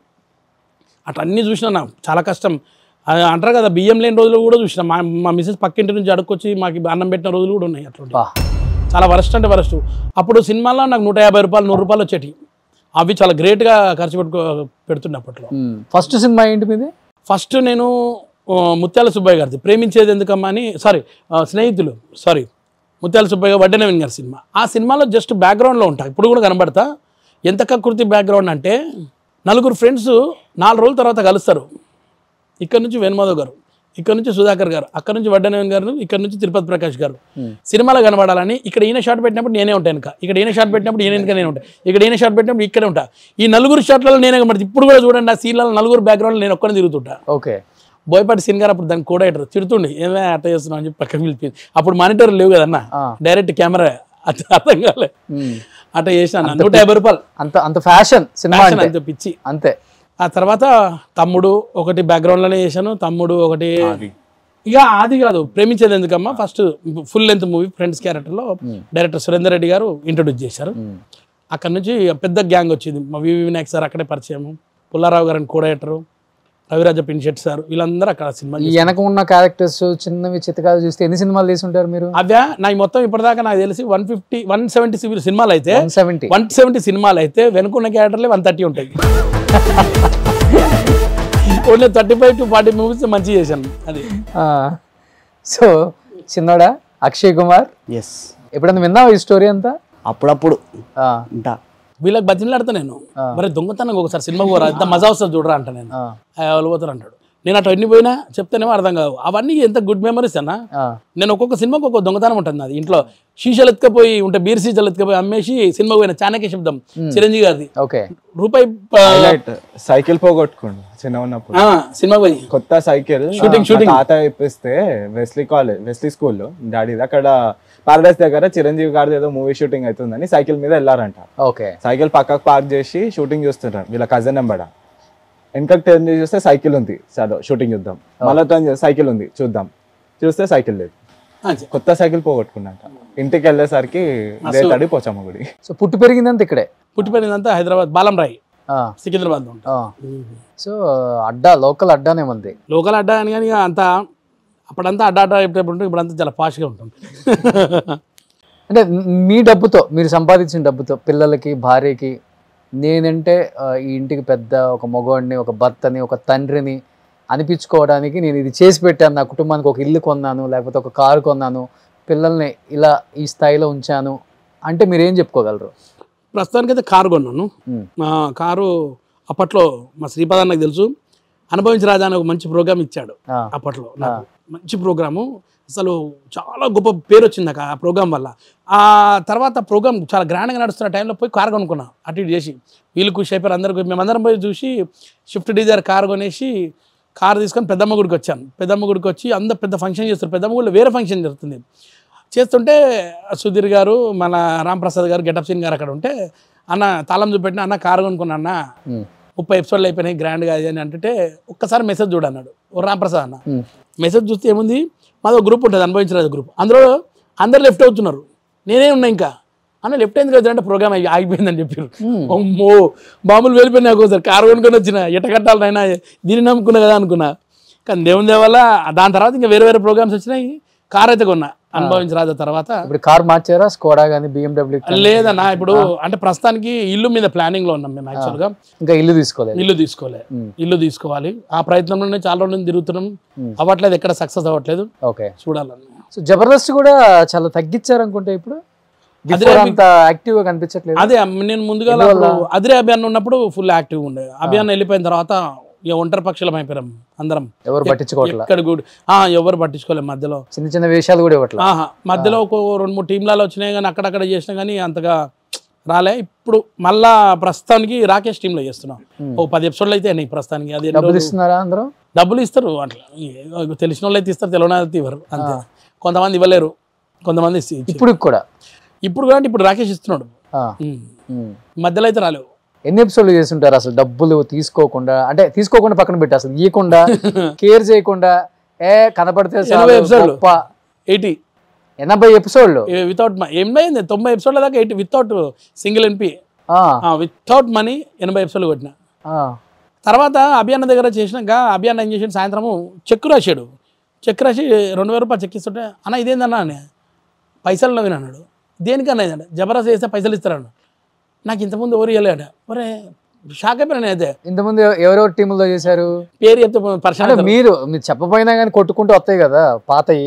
అట్లా అన్నీ చూసినా నా చాలా కష్టం అది అంటారు కదా బియ్యం లేని రోజులు కూడా చూసిన మా మా మిసెస్ పక్కింటి నుంచి అడుక్కొచ్చి మాకు అన్నం పెట్టిన రోజులు కూడా ఉన్నాయి అట్లా బా చాలా వరస్ట్ అంటే వరస్ట్ అప్పుడు సినిమాలో నాకు నూట యాభై రూపాయలు నూరు రూపాయలు వచ్చేటి అవి చాలా గ్రేట్గా ఖర్చు పెట్టుకో పెడుతుండే అప్పట్లో ఫస్ట్ సినిమా ఏంటి మీది ఫస్ట్ నేను ఆ, ముత్యాల సుబ్బయ్య గారిది ప్రేమించేది ఎందుకమ్మా అని సారీ స్నేహితులు సారీ ముత్యాల సుబ్బయ్య గారు వడ్డెనవీన్ గారి సినిమా ఆ సినిమాలో జస్ట్ బ్యాక్గ్రౌండ్లో ఉంటా ఇప్పుడు కూడా కనబడతా ఎంత కకృతి బ్యాక్గ్రౌండ్ అంటే నలుగురు ఫ్రెండ్స్ నాలుగు రోజుల తర్వాత కలుస్తారు ఇక్కడ నుంచి వేణుమాధవ్ గారు ఇక్కడ నుంచి సుధాకర్ గారు అక్కడ నుంచి వడ్డనవన్ గారు ఇక్కడ నుంచి తిరుపతి ప్రకాష్ గారు సినిమాలో కనబడాలని ఇక్కడ ఈయన షాట్ పెట్టినప్పుడు నేనే ఉంటాను ఇంకా ఇక్కడ ఈయన షాట్ పెట్టినప్పుడు ఈయన వెనక నేను ఉంటాను ఇక్కడ ఈయన షాట్ పెట్టినప్పుడు ఇక్కడే ఉంటా ఈ నలుగురు షాట్లలో నేనే కనబడుతుంది ఇప్పుడు కూడా చూడండి ఆ సీన్లలో నలుగురు బ్యాక్గ్రౌండ్ నేను ఒక్కనే తిరుగుతుంటా ఓకే బోయపాటి సీన్ గారు అప్పుడు దాన్ని కూడా ఇటర్ తిడుతుండే ఏమే అట్ట చేస్తున్నావు అని చెప్పి పక్కకి పిలిపి అప్పుడు మానిటర్ లేవు కదన్న ఆ. డైరెక్ట్ కెమెరా అట్ట అర్థం కాలే అట్ట చేశాను నూట యాభై రూపాయలు అంత అంత ఫ్యాషన్ సినిమా Fashion అంటే అంతే పిచ్చి అంతే ఆ తర్వాత తమ్ముడు ఒకటి background లోనే చేశాను తమ్ముడు ఒకటి ఇక అది కాదు ప్రేమించేది ఎందుకమ్మా first full length movie friends క్యారెక్టర్లో డైరెక్టర్ సురేందర్ రెడ్డి గారు ఇంట్రొడ్యూస్ చేశారు అక్కడ నుంచి పెద్ద గ్యాంగ్ వచ్చింది మా వివి వినాయక్ సార్ అక్కడే పరిచయం పుల్లారావు గారు అని కోడేటరు రవిరాజ పిన్షెట్ సార్ వీళ్ళందరూ అక్కడ సినిమా ఈ వెనక ఉన్న క్యారెక్టర్స్ చిన్నవి చిత్తకాలు చూస్తే ఎన్ని సినిమాలు తీసి ఉంటారు మీరు అవ్యా నాకు మొత్తం ఇప్పటిదాకా నాకు తెలిసి వన్ ఫిఫ్టీ వన్ సెవెంటీ సినిమాలు అయితే వన్ సెవెంటీ వన్ సెవెంటీ సినిమాలు అయితే వెనుకున్న క్యారెక్టర్లే వన్ థర్టీ ఉంటాయి only thirty five to forty movies మంచిగా చేశాను అది సో చిన్నోడా అక్షయ్ కుమార్ ఎస్ ఎప్పుడైనా విన్నావా ఈ స్టోరీ అంతా అప్పుడప్పుడు ఆ, ఉంటా వీళ్ళకి బతిమలాడతా నేను మరి దొంగతనం ఒకసారి సినిమా పోరా ఎంత మజా వస్తుంది చూడరా అంట నేను ఆ, ఆ, వాళ్ళు పోతారు అంటాడు నేను అటు ఎన్ని పోయినా చెప్తేనేమో అర్థం కావు అవన్నీ ఎంత గుడ్ మెమరీస్ అన్న ఆ, నేను ఒక్కొక్క సినిమాకి ఒక్కొక్క దొంగతనం ఉంటుంది అది ఇంట్లో షీషలు ఎత్తుకపోయి ఉంటే బీర్ సీజలు ఎత్తుకపోయి అమ్మేసి సినిమా పోయిన చాణక్య శబ్దం చిరంజీవి గారిది ఓకే రూపాయి ప- హైలైట్ సైకిల్ పోగొట్టుకోండు చిన్న ఉన్నప్పుడు ఆ, సినిమా పోయి కొత్త సైకిల్ Shooting, మా shooting. తాత ఇప్పిస్తే వెస్లీ కాలేజ్ వెస్లీ స్కూల్లో డాడీది అక్కడ పారడైస్ దగ్గర చిరంజీవి గారిది ఏదో మూవీ షూటింగ్ అవుతుందని సైకిల్ మీద వెళ్ళారంట ఓకే సైకిల్ పక్కకు పార్క్ చేసి షూటింగ్ చూస్తున్నారు వీళ్ళ కజన్ నెంబడ వెనకకి టర్న్ చేసి చూస్తే సైకిల్ ఉంది సరే షూటింగ్ చూద్దాం మళ్ళీ టర్న్ చేసి సైకిల్ ఉంది చూద్దాం చూస్తే సైకిల్ లేదు ఆ, చె- కొత్త సైకిల్ పోగొట్టుకున్నట్ట ఇంటికి వెళ్ళేసరికి తడి పోచమ్మ గుడి సో పుట్టి పెరిగిందంత ఇక్కడే పుట్టిపోయినంతా హైదరాబాద్ బాలం రాయి ఆ, సికింద్రాబాద్ ఉంటా ఆ. సో అడ్డా లోకల్ అడ్డానే ఉంది లోకల్ అడ్డా అని కానీ అంతా అప్పుడంతా అడ్డా అడ్డా ఎప్పుడు ఉంటుంది ఇప్పుడంతా చాలా ఫాస్ట్గా ఉంటుంది అంటే మీ డబ్బుతో మీరు సంపాదించిన డబ్బుతో పిల్లలకి భార్యకి నేనంటే ఆ, ఈ ఇంటికి పెద్ద ఒక మగవాడిని ఒక భర్తని ఒక తండ్రిని అనిపించుకోవడానికి నేను ఇది చేసి పెట్టాను నా కుటుంబానికి ఒక ఇల్లు కొన్నాను లేకపోతే ఒక కారు కొన్నాను పిల్లల్ని ఇలా ఈ స్థాయిలో ఉంచాను అంటే మీరు ఏం చెప్పుకోగలరు ప్రస్తుతానికి అయితే కారు కొన్నాను మ్మ్. మా కారు అప్పట్లో మా శ్రీపాద నాకు తెలుసు అనుభవించి రాజా అని ఒక మంచి ప్రోగ్రామ్ ఇచ్చాడు ఆ, అప్పట్లో నాకు మంచి ప్రోగ్రాము అసలు చాలా గొప్ప పేరు వచ్చింది నాకు ఆ ప్రోగ్రామ్ వల్ల ఆ తర్వాత ప్రోగ్రామ్ చాలా గ్రాండ్గా నడుస్తున్న టైంలో పోయి కార్ కొనుక్కున్నా అటు ఇటు చేసి వీళ్ళు ఖుషి అయిపోయారు అందరు మేమందరం పోయి చూసి షిఫ్ట్ డిజైర్ కార్ కొనేసి కార్ తీసుకొని పెద్దమ్మ గుడికి వచ్చాను పెద్దమ్మ గుడికి వచ్చి అందరు పెద్ద ఫంక్షన్ చేస్తారు పెద్దమ్మ గుడిలో వేరే ఫంక్షన్ జరుగుతుంది చేస్తుంటే సుధీర్ గారు మన రాంప్రసాద్ గారు గెటప్ సీన్ గారు అక్కడ ఉంటే అన్న తాళం చూపెట్టిన అన్న కారు కొనుక్కున్నా అన్న మ్మ్. ముప్పై ఎపిసోడ్లు అయిపోయినాయి గ్రాండ్గా అది అని అంటే ఒక్కసారి మెసేజ్ చూడన్నాడు ఓ రాంప్రసాద్ అన్న మ్మ్. మెసేజ్ చూస్తే ఏముంది మాది ఒక గ్రూప్ ఉంటుంది అనుభవించలేదు గ్రూప్ అందులో అందరు లెఫ్ట్ అవుతున్నారు నేనే ఉన్నా ఇంకా అన్న లెఫ్ట్ అయింది కదా అంటే ప్రోగ్రామ్ అయి ఆగిపోయిందని చెప్పారు అమ్మో మామూలు వెళ్ళిపోయినా ఒకసారి కారు కొనుక్కొని వచ్చిన ఎట్ట కట్టాలి నాయనా దీన్ని నమ్ముకున్నా కదా అనుకున్నా కానీ దేవుని దేవ వల్ల దాని తర్వాత ఇంకా వేరే వేరే ప్రోగ్రామ్స్ వచ్చినాయి కార్ అయితే కొన్నా అనుభవించరాదు తర్వాత ఇప్పుడు కార్ మార్చారా స్కోడా కానీ బిఎండబ్ల్యూ లేదన్నా ఇప్పుడు అంటే ప్రస్తుతానికి ఇల్లు మీద ప్లానింగ్ లో ఉన్నాం మేము యాక్చువల్గా ఇంకా ఇల్లు తీసుకోలేదు ఇల్లు తీసుకోలే మ్మ్. ఇల్లు తీసుకోవాలి ఆ ప్రయత్నంలోనే చాలా రోజులు తిరుగుతున్నాం మ్మ్. అవ్వట్లేదు ఎక్కడ సక్సెస్ అవ్వట్లేదు ఓకే చూడాలన్న సో జబర్దస్త్ కూడా చాలా తగ్గించారు అనుకుంటే ఇప్పుడు బిఫోర్ అదే అంత యాక్టివ్ గా కనిపించట్లేదు అదే అమ్మ, నేను ముందుగా ఎందువల్ల? అదిరే అభియాన్ ఉన్నప్పుడు ఫుల్ యాక్టివ్ ఉండే అభియాన్ వెళ్ళిపోయిన తర్వాత ఇక ఒంటరి పక్షులం అయిపోయాం అందరం ఎవరు పట్టించుకోవట్లా ఎక్కడ కూడా ఆ, ఎవరు పట్టించుకోలేం మధ్యలో చిన్న చిన్న వేషాలు కూడా ఇవ్వట్లా ఆహా మధ్యలో ఒక రెండు మూడు టీంలలో వచ్చినాయి కానీ అక్కడక్కడ చేసినా కానీ అంతగా రాలే ఇప్పుడు మళ్ళా ప్రస్తుతానికి రాకేష్ టీంలో చేస్తున్నాం Hmm. ఓ పది ఎపిసోడ్లు అయితే అయినాయి ప్రస్తుతానికి అది ఎన్ని డబ్బులు రోజులు- ఇస్తున్నారా అందరూ డబ్బులు ఇస్తారు అట్లా ఏ- తెలిసిన వాళ్ళు అయితే ఇస్తారు తెలియని అయితే ఇవ్వరు అంతే కొంతమంది ఇవ్వలేరు కొంతమంది ఇచ్చి- ఇచ్చి- ఇప్పుడు కూడా ఇప్పుడు కూడా ఇప్పుడు రాకేష్ ఇస్తున్నాడు ఆ, ఉమ్. ఉమ్. మధ్యలో అయితే రాలేవు ఎన్ని ఎపిసోడ్లు చేస్తుంటారు అసలు డబ్బులు తీసుకోకుండా అంటే తీసుకోకుండా పక్కన పెట్టి అసలు ఇవ్వకుండా కేర్ చేయకుండా ఏ కనపడితే చాలు, ఎనభై ఎపిసోడ్లు. గొప్ప. ఎయిటీ ఎనభై ఎపిసోడ్లు వితౌట్ ఎనభై అయింది తొంభై ఎపిసోడ్ల దాకా ఎయిటీ వితౌట్ సింగిల్ ఎన్పి ఆ, వితౌట్ మనీ ఎనభై ఎపిసోడ్లు కొట్టిన ఆ, తర్వాత అభియాన్ దగ్గర చేసినాక అభియాన్ ఏం చేసాడు సాయంత్రము చెక్ రాశాడు చెక్ రాసి రెండు వేల రూపాయలు చెక్ ఇస్తుంటే అన్న ఇదేందన్నా అని పైసలు నవ్విన అన్నాడు దేనికన్నా ఇదంటే జబర్దస్త్ చేస్తే పైసలు ఇస్తారన్న నాకు ఇంతకుముందు ఎవరు ఇవ్వలేట ఒరే షాక్ అయిపోయాను నేను అయితే ఇంతకుముందు ఎవరెవరు టీముల్లో చేశారు పేరు చెప్తే అంటే పరిశ్రమ మీరు మీరు చెప్పపోయినా కానీ కొట్టుకుంటూ వస్తాయి కదా పాతయి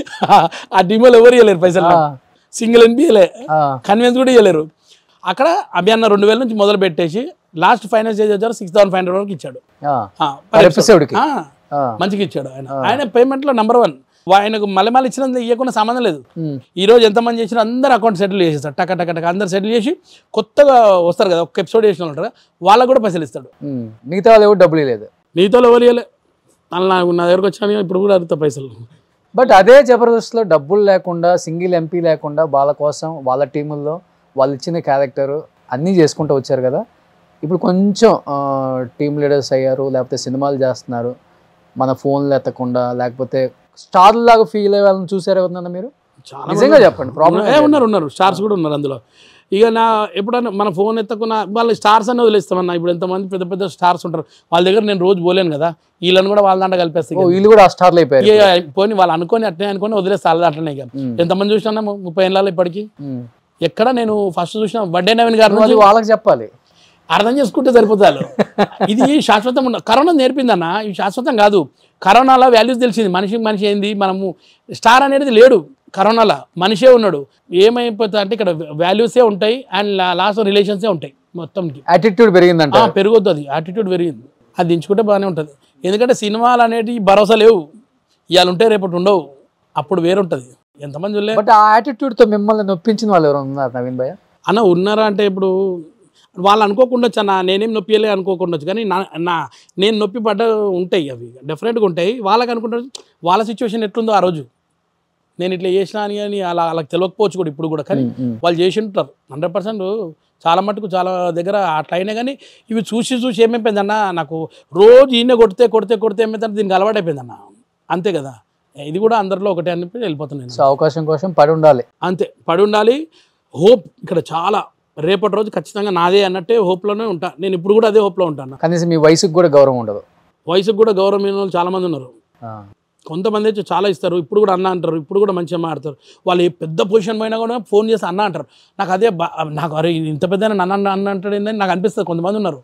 ఆ టీంలో ఎవరు ఇవ్వలేరు పైసలు ఆ, సింగిల్ ఎన్పి ఇవ్వలే ఆ, కన్విన్స్ కూడా ఇవ్వలేరు అక్కడ అభియాన్న రెండు వేల నుంచి మొదలు పెట్టేసి లాస్ట్ ఫైనల్ స్టేజ్ వచ్చారు సిక్స్ థౌసండ్ ఫైవ్ హండ్రెడ్ వరకు ఇచ్చాడు ఆ. ఆ, Per per episode కి? ఆ, ఆ, మంచిగా ఇచ్చాడు ఆయన ఆయన పేమెంట్ లో నెంబర్ వన్ ఆయనకు మళ్ళీ మళ్ళీ ఇచ్చినందుకు ఇవ్వకుండా సంబంధం లేదు ఉమ్, ఈ రోజు ఎంతమంది చేసినా అందరు అకౌంట్ సెటిల్ చేసేస్తారు టక టక టక అందరు సెటిల్ చేసి కొత్తగా వస్తారు కదా ఒక ఎపిసోడ్ చేసిన వాళ్ళు ఉంటారు కదా, వాళ్ళకు కూడా పైసలు ఇస్తాడు ఉమ్. మిగతా వాళ్ళు ఎవరు డబ్బులు లేదు నీతో ఎవరు ఇవ్వలే మళ్ళీ నాకు నా దగ్గరకు వచ్చాను ఇప్పుడు కూడా అడుగుతా పైసలు బట్ అదే జబర్దస్త్లో డబ్బులు లేకుండా సింగిల్ ఎంపీ లేకుండా వాళ్ళ కోసం వాళ్ళ టీముల్లో వాళ్ళు ఇచ్చిన క్యారెక్టర్ అన్నీ చేసుకుంటూ వచ్చారు కదా ఇప్పుడు కొంచెం టీమ్ లీడర్స్ అయ్యారు లేకపోతే సినిమాలు చేస్తున్నారు మన ఫోన్లు ఎత్తకుండా లేకపోతే స్టార్ లాగా ఫీల్ అయ్యే వాళ్ళని చూసారు ఎవరన్నా మీరు చాలా నిజంగా చెప్పండి ప్రాబ్లం ఏ ఉన్నారు ఉన్నారు స్టార్స్ కూడా ఉన్నారు అందులో ఇక నా ఎప్పుడన్నా మన ఫోన్ ఎత్తకున్న వాళ్ళ స్టార్స్ అని వదిలేస్తామన్నా ఇప్పుడు ఎంతమంది పెద్ద పెద్ద స్టార్స్ ఉంటారు వాళ్ళ దగ్గర నేను రోజు పోలేను కదా వీళ్ళని కూడా వాళ్ళ దాంట్లో కలిపేస్తాయి ఓ వీళ్ళు కూడా ఆ స్టార్లు అయిపోయారు ఇక పోని వాళ్ళు అనుకొని అట్నే అనుకొని వదిలేస్తే వాళ్ళ దాంట్లోనే ఇక ఉమ్, ఎంతమంది చూసినా ముప్పై ఏళ్ళలో ఇప్పటికి ఉమ్. ఎక్కడ నేను ఫస్ట్ చూసిన వడ్డే నవీన్ గారి నువ్వు అది నుంచి వాళ్ళకి చెప్పాలి అర్థం చేసుకుంటే సరిపోతారు ఇది శాశ్వతం ఉన్న కరోనా నేర్పిందన్న ఇది శాశ్వతం కాదు కరోనాలో వాల్యూస్ తెలిసింది మనిషి మనిషి ఏంది మనము స్టార్ అనేది లేడు కరోనాలో మనిషే ఉన్నాడు ఏమైపోతుంది అంటే ఇక్కడ వాల్యూసే ఉంటాయి అండ్ లాస్ట్ రిలేషన్సే ఉంటాయి మొత్తంకి యాటిట్యూడ్ పెరిగిందంట ఆ, పెరగొద్దు అది యాటిట్యూడ్ పెరిగింది అది దించుకుంటే బాగానే ఉంటుంది ఎందుకంటే సినిమాలు అనేటివి భరోసా లేవు ఇవాళ ఉంటే రేపటి ఉండవు అప్పుడు వేరుంటుంది ఎంతమంది చూడలే బట్ ఆ యాటిట్యూడ్ తో మిమ్మల్ని నొప్పించిన వాళ్ళు ఎవరు ఉన్నారు నవీన్ భయ్య అన్న ఉన్నారా అంటే ఇప్పుడు వాళ్ళు అనుకోకుండా అన్న నేనేం నొప్పియలే అనుకోకుండా కానీ నా నా నేను నొప్పి పడ్డ ఉంటాయి అవి డెఫినెట్గా ఉంటాయి వాళ్ళకి అనుకుంటారు వాళ్ళ సిచ్యువేషన్ ఎట్లుందో ఆ రోజు నేను ఇట్లా చేసినా అని అని అలా వాళ్ళకి తెలియకపోవచ్చు కూడా ఇప్పుడు కూడా కానీ ఉమ్, ఉమ్. వాళ్ళు చేసి ఉంటారు హండ్రెడ్ పర్సెంట్ చాలా మటుకు చాలా దగ్గర అట్లా అయినా కానీ ఇవి చూసి చూసి ఏమైపోయిందన్న నాకు రోజు ఈయన కొడితే కొడితే కొడితే ఏమైందంటే దీనికి అలవాటు అయిపోయిందన్న అంతే కదా ఇది కూడా అందరిలో ఒకటే అని చెప్పి వెళ్ళిపోతున్నాను సో అవకాశం కోసం పడి ఉండాలి అంతే పడి ఉండాలి హోప్ ఇక్కడ చాలా రేపటి రోజు ఖచ్చితంగా నాదే అన్నట్టే హోప్లోనే ఉంటా నేను ఇప్పుడు కూడా అదే హోప్లో ఉంటాను కనీసం మీ వయసుకు కూడా గౌరవం ఉండదు వయసుకు కూడా గౌరవమైన వాళ్ళు చాలా మంది ఉన్నారు ఆ, కొంతమంది అయితే చాలా ఇస్తారు ఇప్పుడు కూడా అన్న అంటారు ఇప్పుడు కూడా మంచిగా మాడతారు వాళ్ళు ఏ పెద్ద పొజిషన్ పోయినా కూడా ఫోన్ చేసి అన్న అంటారు నాకు అదే బా- నాకు అరే ఇంత పెద్ద నన్ను అన్న అన్న అంటాడు ఏందని నాకు అనిపిస్తుంది కొంతమంది ఉన్నారు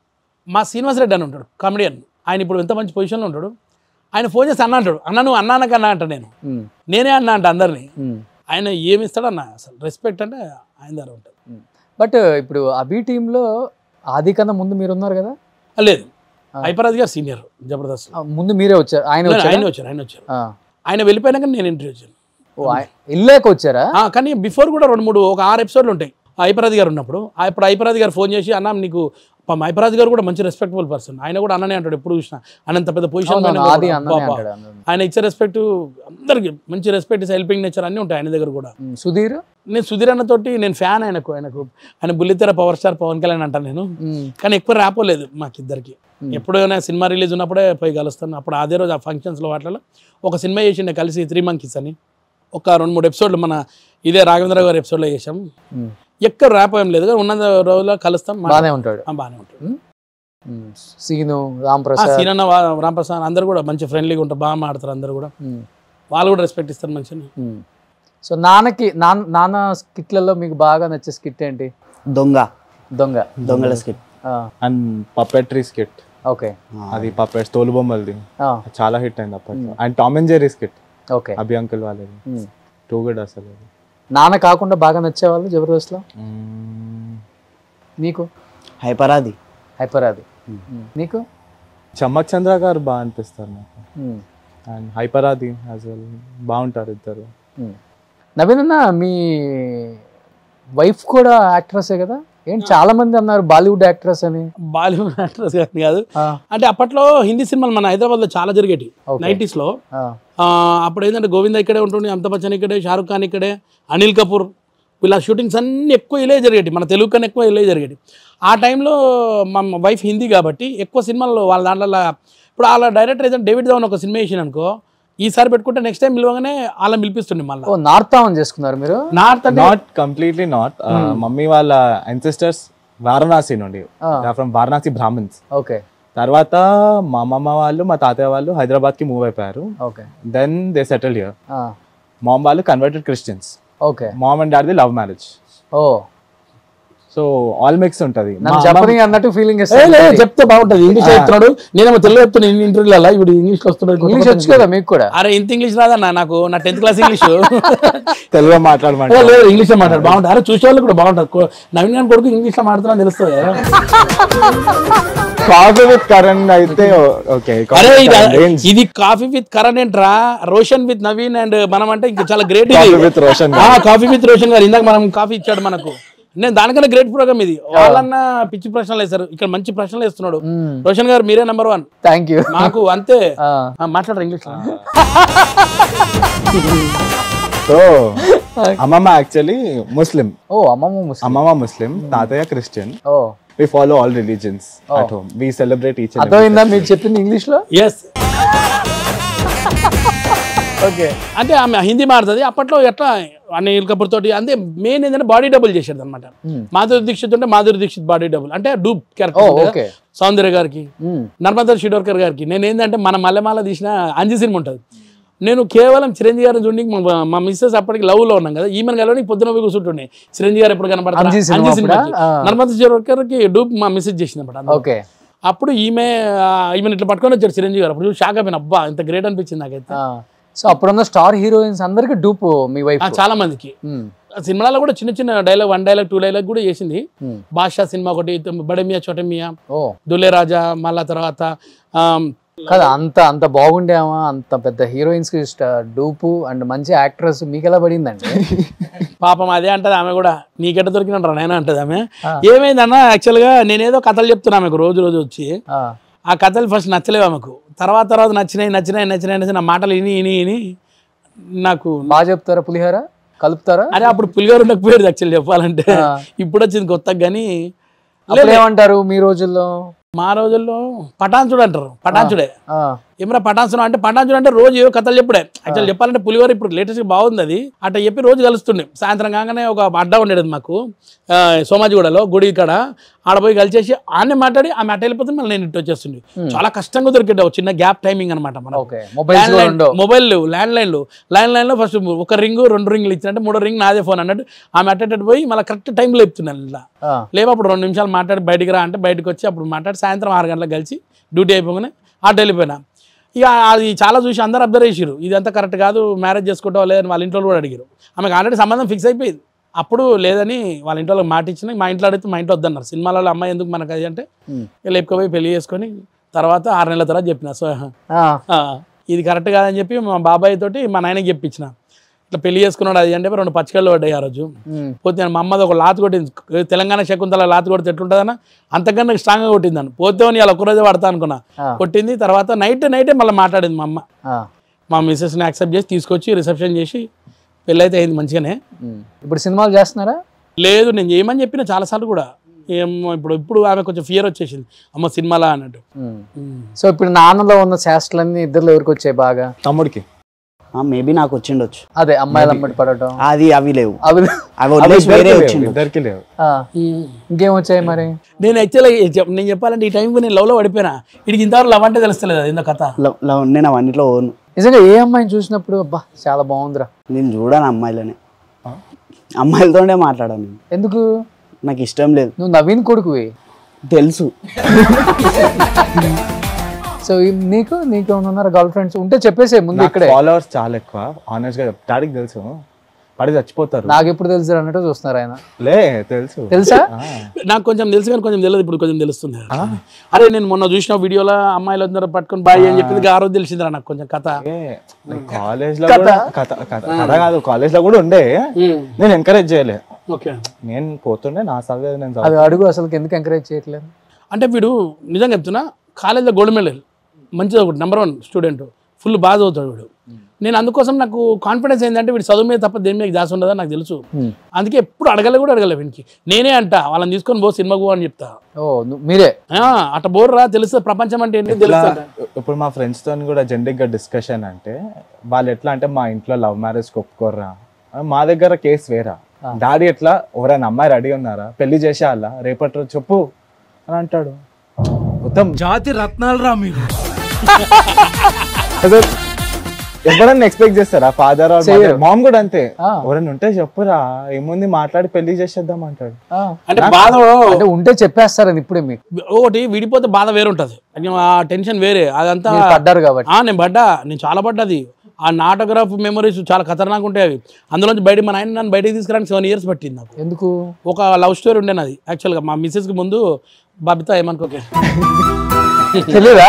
మా శ్రీనివాస్ రెడ్డి అని ఉంటాడు కామెడియన్ ఆయన ఇప్పుడు ఎంత మంచి పొజిషన్లో ఉంటాడు ఆయన ఫోన్ చేసి అన్న అంటాడు అన్న నువ్వు అన్నానక అన్న అంట నేను ఉమ్, నేనే అన్న అంట అందరినీ ఉమ్. ఆయన ఏమి ఇస్తాడన్న అసలు రెస్పెక్ట్ అంటే ఆయన దగ్గర ఉంటుంది బట్ ఇప్పుడు అభి టీంలో ఆది కన్నా ముందు మీరు ఉన్నారు కదా ఆ, లేదు ఆ. హైపరాజ్ గారు సీనియర్ జబర్దస్త్ ఆ, ముందు మీరే వచ్చారు ఆయన ఆయన వచ్చారా? వచ్చారు ఆయన వచ్చారు ఆ. ఆయన వెళ్ళిపోయినాక నేను ఎంట్రీ వచ్చాను ఓ, ఆయ- వెళ్ళాక వచ్చారా ఆ, కానీ బిఫోర్ కూడా రెండు మూడు ఒక ఆరు ఎపిసోడ్లు ఉంటాయి హైపరాజ్ గారు ఉన్నప్పుడు ఆ, ఇప్పుడు హైపరాజ్ గారు ఫోన్ చేసి అన్న నీకు పాపం హైపరాజ్ గారు కూడా మంచి రెస్పెక్టబుల్ పర్సన్ ఆయన కూడా అన్ననే అంటాడు ఎప్పుడు చూసినా అనంత పెద్ద పొజిషన్ అవునవును, ఆది అన్ననే అంటాడు అందరిని. ఆయన ఇచ్చే రెస్పెక్ట్ అందరికి మంచి రెస్పెక్ట్ హెల్పింగ్ నేచర్ అన్నీ ఉంటాయి ఆయన దగ్గర కూడా ఉమ్, సుధీర్ నేను సుధీర్ అన్నతోటి నేను ఫ్యాన్ ఆయనకు ఆయనకు ఆయన బుల్లితెర పవర్ స్టార్ పవన్ కళ్యాణ్ అంటాను నేను ఉమ్, కానీ ఎక్కువ రాపోలేదు మాకిద్దరికి Hmm. ఎప్పుడైనా సినిమా రిలీజ్ ఉన్నప్పుడే పోయి కలుస్తాను అప్పుడు అదే రోజు ఆ ఫంక్షన్స్లో వాటిలో ఒక సినిమా చేసిండే కలిసి త్రీ మంకీస్ అని ఒక రెండు మూడు ఎపిసోడ్లు మన ఇదే రాఘవేంద్ర గారి ఎపిసోడ్లో చేసాం ఉమ్, ఎక్కడ ర్యాప్ ఏం లేదు కానీ ఉన్న రోజుల్లో కలుస్తాం మా- బాగానే ఉంటాడు ఆ, బాగానే ఉంటుంది ఉమ్, సీను ఆ, రాంప్రసాద్ సీనన్న వా- రాంప్రసాద్ అందరు కూడా మంచి ఫ్రెండ్లీగా ఉంటారు బాగా మాడతారు అందరు కూడా ఉమ్, వాళ్ళు కూడా రెస్పెక్ట్ ఇస్తారు మంచిగా ఉమ్. సో నాన్నకి నాన్న నాన్న స్కిట్లలో మీకు బాగా నచ్చే స్కిట్ ఏంటి దొంగ దొంగ దొంగల skit and puppetry skit okay అది పపెట్స్ తోలు బొమ్మలది చాలా హిట్ అయింది అప్పట్లో and Tom and Jerry skit okay Abhi uncle వాళ్ళది టూ గుడ్ అసలు అది నాన్న కాకుండా బాగా నచ్చేవాళ్ళు జబర్దస్త్లో మ్మ్. నీకు హైపరాది హైపరాది నీకు చమ్మక్ చంద్ర గారు బాగా అనిపిస్తారు నాకు ఉమ్, అండ్ హైపరాది యాజ్ వెల్ బాగుంటారు ఇద్దరు ఉమ్. నవీన్ అన్న మీ వైఫ్ కూడా యాక్ట్రెసే కదా ఏంటి చాలా మంది అన్నారు బాలీవుడ్ యాక్ట్రెస్ అని బాలీవుడ్ యాక్టర్స్ కానీ కాదు ఆ, అంటే అప్పట్లో హిందీ సినిమాలు మన హైదరాబాద్లో చాలా జరిగేటి Okay. నైంటీస్లో ఆ, అప్పుడు ఏంటంటే గోవింద ఇక్కడే ఉంటుంది అమితాబ్ బచ్చన్ ఇక్కడే షారుఖ్ ఖాన్ ఇక్కడే అనిల్ కపూర్ వీళ్ళ షూటింగ్స్ అన్నీ ఎక్కువ ఇలే జరిగేటి మన తెలుగు కన్నా ఎక్కువ ఇలే జరిగేటి ఆ టైంలో మా వైఫ్ హిందీ కాబట్టి ఎక్కువ సినిమాల్లో వాళ్ళ దాంట్లో ఇప్పుడు వాళ్ళ డైరెక్టర్ ఏదైనా డేవిడ్ ధవన్ ఒక సినిమా వేసిన అనుకో ఈసారి పెట్టుకుంటే నెక్స్ట్ టైం పిలవగానే వాళ్ళని పిలిపిస్తుండే మళ్ళీ ఓ నార్త్ ఆన్ చేసుకున్నారు మీరు నార్త్ అంటే నాట్ కంప్లీట్లీ నాట్ మమ్మీ వాళ్ళ అన్సిస్టర్స్ వారణాసి నుండి ఆ, ఫ్రమ్ వారణాసి బ్రాహ్మణ్స్ ఓకే తర్వాత మా అమ్మమ్మ వాళ్ళు మా తాతయ్య వాళ్ళు హైదరాబాద్ కి మూవ్ అయిపోయారు okay then they settle here ఆ, మామ్ వాళ్ళు converted Christians okay mom and dad the love marriage ఓ సో ఆల్ మిక్స్ ఉంటది నన్ను చెప్పని అన్నట్టు ఫీలింగ్ ఏ, లేదు, చెప్తే బాగుంటది ఇంగ్లీష్ చెప్తున్నాడు నేనేమో తెలుగు చెప్తున్నా ఇంటర్వ్యూలలో ఇప్పుడు ఇంగ్లీష్ వస్తున్నాడు ఇంగ్లీష్ వచ్చు కదా మీకు కూడా అరే ఇంత ఇంగ్లీష్ రాదన్న నాకు నా టెన్త్ క్లాస్ ఇంగ్లీష్ తెలుగు ఏ, మాట్లాడమంటారు లేదు ఇంగ్లీష్ లో మాట్లాడు బాగుంటుంది అరే చూసే వాళ్ళు కూడా బాగుంటుంది కో- నవీన్ గారి కొడుకు ఇంగ్లీష్ లో మాట్లాడుతున్నా తెలుస్తుంది కాఫీ విత్ కరణ్ అయితే ఓకే అరే ఇది ఇది కాఫీ విత్ కరణ్ ఏంట్రా రోషన్ విత్ నవీన్ అండ్ మనం అంటే ఇంకా చాలా great Coffee with Roshan coffee with Roshan గారు ఇందాక మనం కాఫీ ఇచ్చాడు మనకు నేను దానికన్నా గ్రేట్ ప్రోగ్రామ్ ఇది వాళ్ళన్న పిచ్చి ప్రశ్నలు వేస్తారు ఇక్కడ మంచి ప్రశ్నలు వేస్తున్నాడు రోషన్ గారు మీరే నెంబర్ వన్ థ్యాంక్ యూ మాకు అంతే ఆ, మాట్లాడరు ఇంగ్లీష్ లో సో అమ్మమ్మ యాక్చువల్లీ ముస్లిం ఓ అమ్మమ్మ ముస్లిం అమ్మమ్మ ముస్లిం తాతయ్య క్రిస్టియన్ ఓ we follow all religions at home we celebrate each అర్థమైందా మీరు చెప్పింది ఇంగ్లీష్ లో ఎస్ ఓకే అంటే ఆమె హిందీ మాడుతుంది అప్పట్లో ఎట్లా అనిల్ కపూర్ తోటి అంటే మెయిన్ ఏంటంటే బాడీ డబుల్ చేసేది అనమాట మాధురి దీక్షిత్ ఉంటే మాధురి దీక్షిత్ బాడీ డబుల్ అంటే డూప్ ఓ క్యారెక్టర్ ఓకే సౌందర్య గారికి నర్మదా షిడోర్కర్ గారికి నేను ఏంటంటే మన మల్లెమాల తీసిన అంజి సినిమా ఉంటుంది నేను కేవలం చిరంజీవి గారిని చూడండి మా మా మిస్సెస్ అప్పటికి లవ్ లో ఉన్నాం కదా ఈమెను కలవని పొద్దున పోయి కూర్చుంటుండే చిరంజీవి గారు ఎప్పుడు కనపడతారు అంజి సినిమా అప్పుడా? ఆ. నర్మదా షిడోర్కర్కి డూప్ మా మెసేజ్ చేసినప్పుడు ఓకే అప్పుడు ఈమె ఆ, ఈమెను ఇట్లా పట్టుకొని వచ్చాడు చిరంజీవి గారు అప్పుడు షాక్ అయిపోయిన అబ్బా ఇంత గ్రేట్ అనిపించింది నాకైతే సో అప్పుడున్న స్టార్ హీరోయిన్స్ అందరికి డూపు మీ వైఫ్ ఆ, చాలా మందికి ఆ సినిమాలో కూడా చిన్న చిన్న dialogue one dialogue two dialogue కూడా చేసింది Hmm. బాషా సినిమా ఒకటి బడమియా చోటమియా ఓ దులే రాజా మళ్ళా తర్వాత ఆమ్, కదా అంత అంత బాగుండేమా అంత పెద్ద హీరోయిన్స్ కి డూపు అండ్ మంచి యాక్ట్రెస్ మీకు ఎలా పడిందండి పాపం అదే అంటది ఆమె కూడా నీకెట దొరికినట్టు నాయన అంటది ఆమె ఆ. ఏమైందన్న యాక్చువల్గా నేనేదో కథలు చెప్తున్నా ఆమెకు రోజు రోజు వచ్చి ఆ, ఆ కథలు ఫస్ట్ నచ్చలేవు ఆమెకు తర్వాత తర్వాత నచ్చినాయి నచ్చినాయి నచ్చినాయి నచ్చిన నా మాటలు ఇని ఇని ఇని నాకు బాగా చెప్తారా పులిహోర కలుపుతారా అరే అప్పుడు పులిగారు ఉండకపోయేది యాక్చువల్ చెప్పాలంటే ఆ. ఇప్పుడు వచ్చింది కొత్తగా కానీ అప్పుడు ఏమంటారు మీ రోజుల్లో మా రోజుల్లో పటాన్చుడు అంటారు పటాన్చుడే ఆ, ఏమరా పటాన్సుడు అంటే పటాన్చుడు అంటే రోజు ఏవో కథలు చెప్పుడే యాక్చువల్ చెప్పాలంటే పులిహోర ఇప్పుడు లేటెస్ట్ బాగుంది అది అట్లా చెప్పి రోజు కలుస్తుండే సాయంత్రం కాగానే ఒక అడ్డా ఉండేది మాకు ఆ, సోమాజిగూడలో గుడి ఇక్కడ ఆడ పోయి కలిసేసి ఆనే మాట్లాడి ఆమె అట్ట వెళ్ళిపోతుంది మళ్ళీ నేను ఇటు వచ్చేస్తుండే చాలా కష్టంగా దొరికిండే ఒక చిన్న గ్యాప్ టైమింగ్ అనమాట మనం ఓకే మొబైల్స్ కూడా ఉండవు మొబైల్ ల్యాండ్ లైన్లు ల్యాండ్ లైన్లో ఫస్ట్ ఒక రింగ్ రెండు రింగ్లు ఇచ్చినట్టు మూడో రింగ్ నాదే ఫోన్ అన్నట్టు ఆమె అట్టేటట్టు పోయి మళ్ళీ కరెక్ట్ టైంలో చెప్తున్నాను ఇలా ఆ, లేవు అప్పుడు రెండు నిమిషాలు మాట్లాడి బయటికి రా అంటే బయటకు వచ్చి అప్పుడు మాట్లాడి సాయంత్రం ఆరు గంటలకు కలిసి డ్యూటీ అయిపోగానే అటు వెళ్ళిపోయినా ఇక అది చాలా చూసి అందరు అబ్జర్వ్ చేసారు ఇదంతా కరెక్ట్ కాదు మ్యారేజ్ చేసుకుంటావా లేదని వాళ్ళ ఇంట్లో కూడా అడిగారు ఆమెకు ఆల్రెడీ సంబంధం ఫిక్స్ అయిపోయింది అప్పుడు లేదని వాళ్ళ ఇంట్లో వాళ్ళకి మాట ఇచ్చిన మా ఇంట్లో అడిగితే మా ఇంట్లో వద్దన్నారు సినిమాలలో అమ్మాయి ఎందుకు మనకు అది అంటే Hmm. ఇక లేపుకపోయి పెళ్లి చేసుకొని తర్వాత ఆరు నెలల తర్వాత చెప్పిన సో ఆ, ఆ, ఇది కరెక్ట్ కాదని చెప్పి మా బాబాయ్ తోటి మా నాయనకి చెప్పించిన ఇట్లా పెళ్లి చేసుకున్నాడు అది అంటే రెండు పచ్చికళ్ళు పడ్డాయి ఆ రోజు ఉమ్, పోతే మా అమ్మది ఒక లాత్ కొట్టింది తెలంగాణ శకుంతల లాత్ కొడితే ఎట్లుంటుందన్న అంతకన్నా స్ట్రాంగ్గా కొట్టిందని పోతే అని అలా ఒక్కరోజే పడతా అనుకున్నా ఆ. కొట్టింది తర్వాత నైట్ నైటే మళ్ళీ మాట్లాడింది మా అమ్మ ఆ, మా మిస్సెస్ని యాక్సెప్ట్ చేసి తీసుకొచ్చి రిసెప్షన్ చేసి పెళ్ళైతే అయింది మంచిగానే ఉమ్. ఇప్పుడు సినిమాలు చేస్తున్నారా లేదు నేను చేయమని చెప్పిన చాలాసార్లు కూడా ఏమో ఇప్పుడు ఇప్పుడు ఆమె కొంచెం ఫియర్ వచ్చేసింది అమ్మ సినిమాలా అన్నట్టు ఉమ్. సో ఇప్పుడు నాన్నలో ఉన్న శాస్త్రాలన్నీ ఇద్దరు ఎవరికి వచ్చాయి బాగా తమ్ముడికి మేబీ నాకు వచ్చిండొచ్చు అదే అమ్మాయిలు అమ్మటి పడటం అది అవి లేవు అవి అవి వదిలేసి వేరే ఇద్దరికి లేవు, వచ్చిండు ఇద్దరికి లేవు ఆ, ఇంకేం వచ్చాయి మరి నేను యాక్చువల్గా నేను చెప్పాలంటే ఈ టైంకి నేను లవ్లో పడిపోయినా వీడికి ఇంతవరకు లవ్ అంటే తెలుస్తలేదు అది ఇంత కథ లవ్- లవ్ నేను అవన్నిట్లో ఓను నిజంగా ఏ అమ్మాయిని చూసినప్పుడు అబ్బా చాలా బాగుందిరా నేను చూడను అమ్మాయిలనే అమ్మాయిలతోనే మాట్లాడాను నేను ఎందుకు నాకు ఇష్టం లేదు నువ్వు నవీన్ కొడుకువి తెలుసు సో ఈ- నీకు నీకు ఉన్నారు గర్ల్ ఫ్రెండ్స్ ఉంటే చెప్పేసే ముందు నాకు ఇక్కడే ఫాలోవర్స్ చాలా ఎక్కువ ఆనెస్ట్ గా చెప్తా. డాడీకి తెలుసు పడి చచ్చిపోతారు నాకు ఎప్పుడు తెలుసు అన్నట్టు చూస్తున్నారు ఆయన లే తెలుసు తెలుసా ఆ, నాకు కొంచెం తెలుసు కానీ కొంచెం తెలియదు ఇప్పుడు కొంచెం తెలుస్తుంది అరే నేను మొన్న చూసిన వీడియోలో అమ్మాయిలు అందరూ పట్టుకొని బాయ్ అని చెప్పింది ఆ రోజు తెలిసిందిరా నాకు కొంచెం కథ కాలేజ్ లో కూడా కథ కథ కథ కాదు కాలేజ్ లో కూడా ఉండే నేను ఎంకరేజ్ చేయలే ఓకే నేను పోతుండే నా చదివేది నేను అది అడుగు అసలు ఎందుకు ఎంకరేజ్ చేయట్లేదు అంటే వీడు నిజంగా చెప్తున్నా కాలేజ్లో గోల్డ్ మెడల్ మంచిది ఒకటి నెంబర్ వన్ స్టూడెంట్ ఫుల్ బాగా చదువుతాడు వీడు నేను అందుకోసం నాకు కాన్ఫిడెన్స్ ఏంటంటే వీడు చదువు మీద తప్ప దేని మీద దాసి ఉండదని నాకు తెలుసు అందుకే ఎప్పుడు అడగలే కూడా అడగలే వీనికి నేనే అంట వాళ్ళని తీసుకొని పో సినిమాకు పో అని చెప్తా ఓ నువ్వు- మీరే ఆ, అట్ట బోర్రా తెలుస్తుంది ప్రపంచం అంటే ఏంటి ఇట్లా తెలుస్తుంది ఇప్పుడు మా ఫ్రెండ్స్ తో కూడా జనరిక్ గా డిస్కషన్ అంటే వాళ్ళు ఎట్లా అంటే మా ఇంట్లో లవ్ మ్యారేజ్ ఒప్పుకోర్రా మా దగ్గర కేసు వేరా డాడీ ఎట్లా ఎవరైనా అమ్మాయి రెడీ ఉన్నారా పెళ్లి చేసేయాలా రేపటి రోజు చెప్పు అని అంటాడు మొత్తం జాతి రత్నాలు రా మీరు అదే ఎవరన్నా ఎక్స్పెక్ట్ చేస్తారా ఫాదర్ చేయరు. మామ్ కూడా అంతే ఆ. ఎవరైనా ఉంటే చెప్పురా ఏముంది మాట్లాడి పెళ్లి చేసేద్దాం అంటాడు ఆ, అంటే బాధ అంటే ఉంటే చెప్పేస్తారని ఇప్పుడే మీకు ఒకటి విడిపోతే బాధ వేరే ఉంటుంది ఆ టెన్షన్ వేరే అదంతా మీరు పడ్డారు కాబట్టి ఆ, నేను పడ్డా నేను చాలా పడ్డది ఆ నాటోగ్రాఫ్ మెమరీస్ చాలా ఖతర్నాక్ ఉంటాయి అవి అందులోంచి బయట మా నాయన నన్ను బయటకు తీసుకురానికి సెవెన్ ఇయర్స్ పట్టింది నాకు ఎందుకు ఒక లవ్ స్టోరీ ఉండే నాది యాక్చువల్గా మా మిస్సెస్కి ముందు బబిత ఏమనుకోకే తెలియదా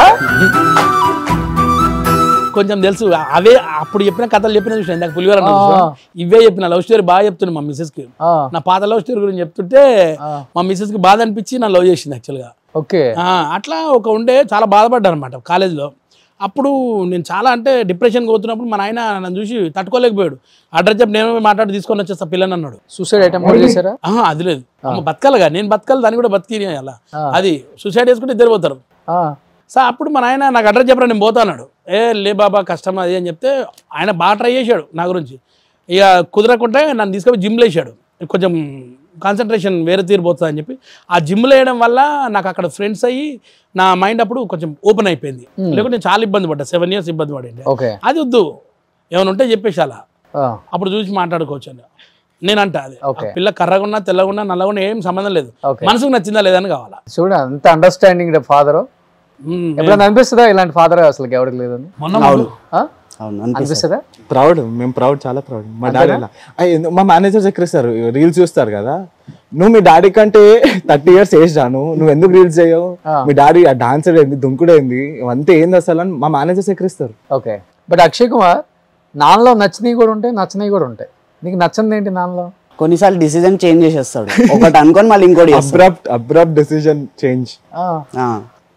కొంచెం తెలుసు అవే అప్పుడు చెప్పిన కథలు చెప్పిన చూసిన ఇందాక పులివర అన్న ఆ. విషయం. ఇవే చెప్పిన లవ్ స్టోరీ బాగా చెప్తున్నా మా మిస్సెస్కి ఆ, నా పాత లవ్ స్టోరీ గురించి చెప్తుంటే ఆ. మా మిస్సెస్కి బాధ అనిపించి నా లవ్ చేసింది యాక్చువల్గా ఓకే ఆ, అట్లా ఒక ఉండే చాలా బాధపడ్డాను అనమాట కాలేజ్లో అప్పుడు నేను చాలా అంటే డిప్రెషన్ పోతున్నప్పుడు మా నాయన నన్ను చూసి తట్టుకోలేకపోయాడు అడ్రస్ చెప్పి నేను మాట్లాడి తీసుకొని వచ్చేస్తా పిల్లని అన్నాడు సూసైడ్ ఐటమ్ కూడా చేశారా ఆహా అది లేదు అమ్మ బతకాలిగా నేను బతకాలి దాన్ని కూడా బతికి అలా ఆ. అది సూసైడ్ చేసుకుంటే ఇద్దరు పోతారు ఆ, సో అప్పుడు మా నాయన నాకు అడ్రస్ చెప్పరా నేను పోతా అన్నాడు ఏ లే బాబా కష్టం అది అని చెప్తే ఆయన బాగా ట్రై చేశాడు నా గురించి ఇక కుదరకుంటే నన్ను తీసుకొని జిమ్లో వేసాడు కొంచెం కాన్సన్ట్రేషన్ వేరే తీరిపోతుంది అని చెప్పి ఆ జిమ్లో వేయడం వల్ల నాకు అక్కడ ఫ్రెండ్స్ అయ్యి నా మైండ్ అప్పుడు కొంచెం ఓపెన్ అయిపోయింది లేకుంటే నేను చాలా ఇబ్బంది పడ్డా సెవెన్ ఇయర్స్ ఇబ్బంది పడింది ఓకే అది వద్దు ఏమైనా ఉంటే చెప్పేసి అలా ఆ, అప్పుడు చూసి మాట్లాడుకోవచ్చు అని నేనంట అది ఆ Okay. పిల్ల కర్రగున్నా తెల్లగున్నా నల్లగున్నా ఏం సంబంధం లేదు ఓకే మనసుకు నచ్చిందా లేదని కావాలా చూడ అంత అండర్స్టాండింగ్ ఫాదర్ మ్మ్. ఎప్పుడైనా అనిపిస్తుందా ఇలాంటి ఫాదర్ అసలు ఎవరికి లేదని మొన్న అవును ఆ? అవును అనిపిస్తుంది అనిపిస్తుందా ప్రౌడ్ మేము ప్రౌడ్ చాలా ప్రౌడ్ మా డాడీ ఎలా అయ్ ఎందు- మా మేనేజర్స్ ఎక్కిస్తారు రీల్స్ చూస్తారు కదా నువ్వు మీ డాడీ కంటే థర్టీ ఇయర్స్ ఏజ్ రాను నువ్వు ఎందుకు రీల్స్ చేయవు ఆ. మీ డాడీ ఆ డాన్సర్ ఏంది దుంకుడు ఏంది ఇవంతా ఏంది అసలు అని మా మేనేజర్స్ ఎక్కిరిస్తారు ఓకే బట్ అక్షయ్ కుమార్ నాన్నలో నచ్చినవి కూడా ఉంటాయి నచ్చినవి కూడా ఉంటాయి నీకు నచ్చింది ఏంటి నాన్నలో కొన్నిసార్లు డిసిజన్ చేంజ్ చేసేస్తాడు ఒకటి అనుకొని మళ్ళీ ఇంకోటి చేస్తాడు అబ్రప్ట్ అబ్రప్ట్ డెసిజన్ చేంజ్ ఆ, ఆ.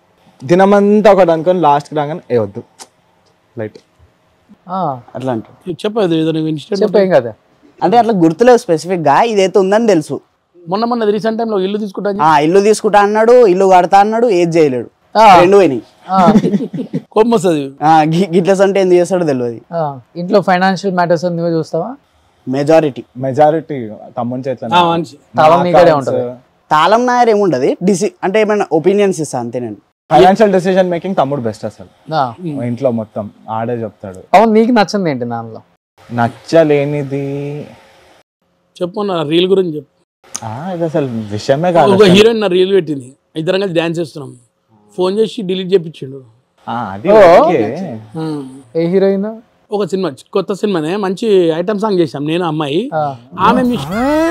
దినమంతా ఒకటి అనుకొని లాస్ట్ రాగానే ఏ వద్దు లైట్ ఆ, అట్లా అంటాడు చెప్పదు ఏదో నువ్వు ఇన్స్టెంట్ చెప్పేం కదా అంటే అట్లా గుర్తులేవు స్పెసిఫిక్ గా ఇదైతే ఉందని తెలుసు మొన్న మొన్న రీసెంట్ టైంలో ఇల్లు తీసుకుంటా అని ఆ ఇల్లు తీసుకుంటా అన్నాడు ఇల్లు కడతా అన్నాడు ఏది చేయలేడు ఆ. రెండు పోయినాయి ఆ, చెప్పి కోపం వస్తుంది ఆ, గి- గిట్లస్ అంటే ఏం చేస్తాడో తెలియదు ఆ, ఇంట్లో ఫైనాన్షియల్ మ్యాటర్స్ నువ్వే చూస్తావా మెజారిటీ మెజారిటీ తమ్ముని చేతిలో ఆ, మనిషి తాళం నీకడే ఉంటది తాళం నాయర్ ఏముండదు డిసి అంటే ఏమైనా ఒపీనియన్స్ ఇస్తా అంతే నేను ఫైనాన్షియల్ డెసిషన్ మేకింగ్ తమ్ముడు బెస్ట్ అసలు ఆ, మా ఇంట్లో మొత్తం ఆడే చెప్తాడు అవును నీకు నచ్చింది ఏంటి నాన్నలో నచ్చలేనిది చెప్పు నా రీల్ గురించి చెప్పు ఆ, ఇది అసలు విషయమే కాదు ఒక హీరోయిన్ నా రీల్ పెట్టింది ఇద్దరం కలిసి డ్యాన్స్ చేస్తున్నాం ఫోన్ చేసి డిలీట్ చేపించిండు ఆ, అది ఓ. ఓకే ఏ హీరోయిన్ ఒక సినిమా కొత్త సినిమానే మంచి ఐటమ్ సాంగ్ చేసాం నేను అమ్మాయి ఆమె మిస్-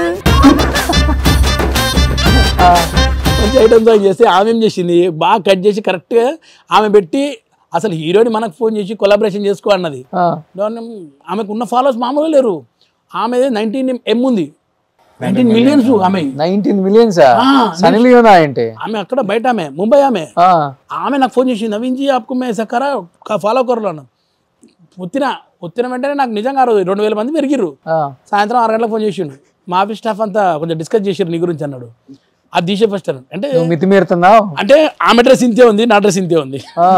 మంచి ఐటమ్ సాంగ్ చేస్తే ఆమె ఏం చేసింది బాగా కట్ చేసి కరెక్ట్గా ఆమె పెట్టి అసలు హీరోని మనకు ఫోన్ చేసి కొలాబరేషన్ చేసుకో అన్నది దాన్ని ఆమెకు ఉన్న ఫాలోవర్స్ మామూలుగా లేరు ఆమె నైన్టీన్ ఎం ఉంది నైన్టీన్ మిలియన్స్ ఆమె నైన్టీన్ మిలియన్స్ ఆ, సనీ లియోనా ఏంటి ఆమె అక్కడ బయట ఆమె ముంబై ఆమె ఆ, ఆమె నాకు ఫోన్ చేసింది నవీన్ జీ ఆప్కు మే సక్కరా ఫాలో కర్రలో ఉత్తిన ఉత్తిన వెంటనే నాకు నిజంగా ఆ రోజు రెండు వేల మంది పెరిగిర్రు ఆ, సాయంత్రం ఆరు గంటలకు ఫోన్ చేసిండు మా ఆఫీస్ స్టాఫ్ అంతా కొంచెం డిస్కస్ చేసారు నీ గురించి అన్నాడు అది తీసే ఫస్ట్ అన్నాడు అంటే నువ్వు మితిమీరుతున్నావు అంటే ఆమె డ్రెస్ ఇంతే ఉంది నా డ్రెస్ ఇంతే ఉంది ఆ.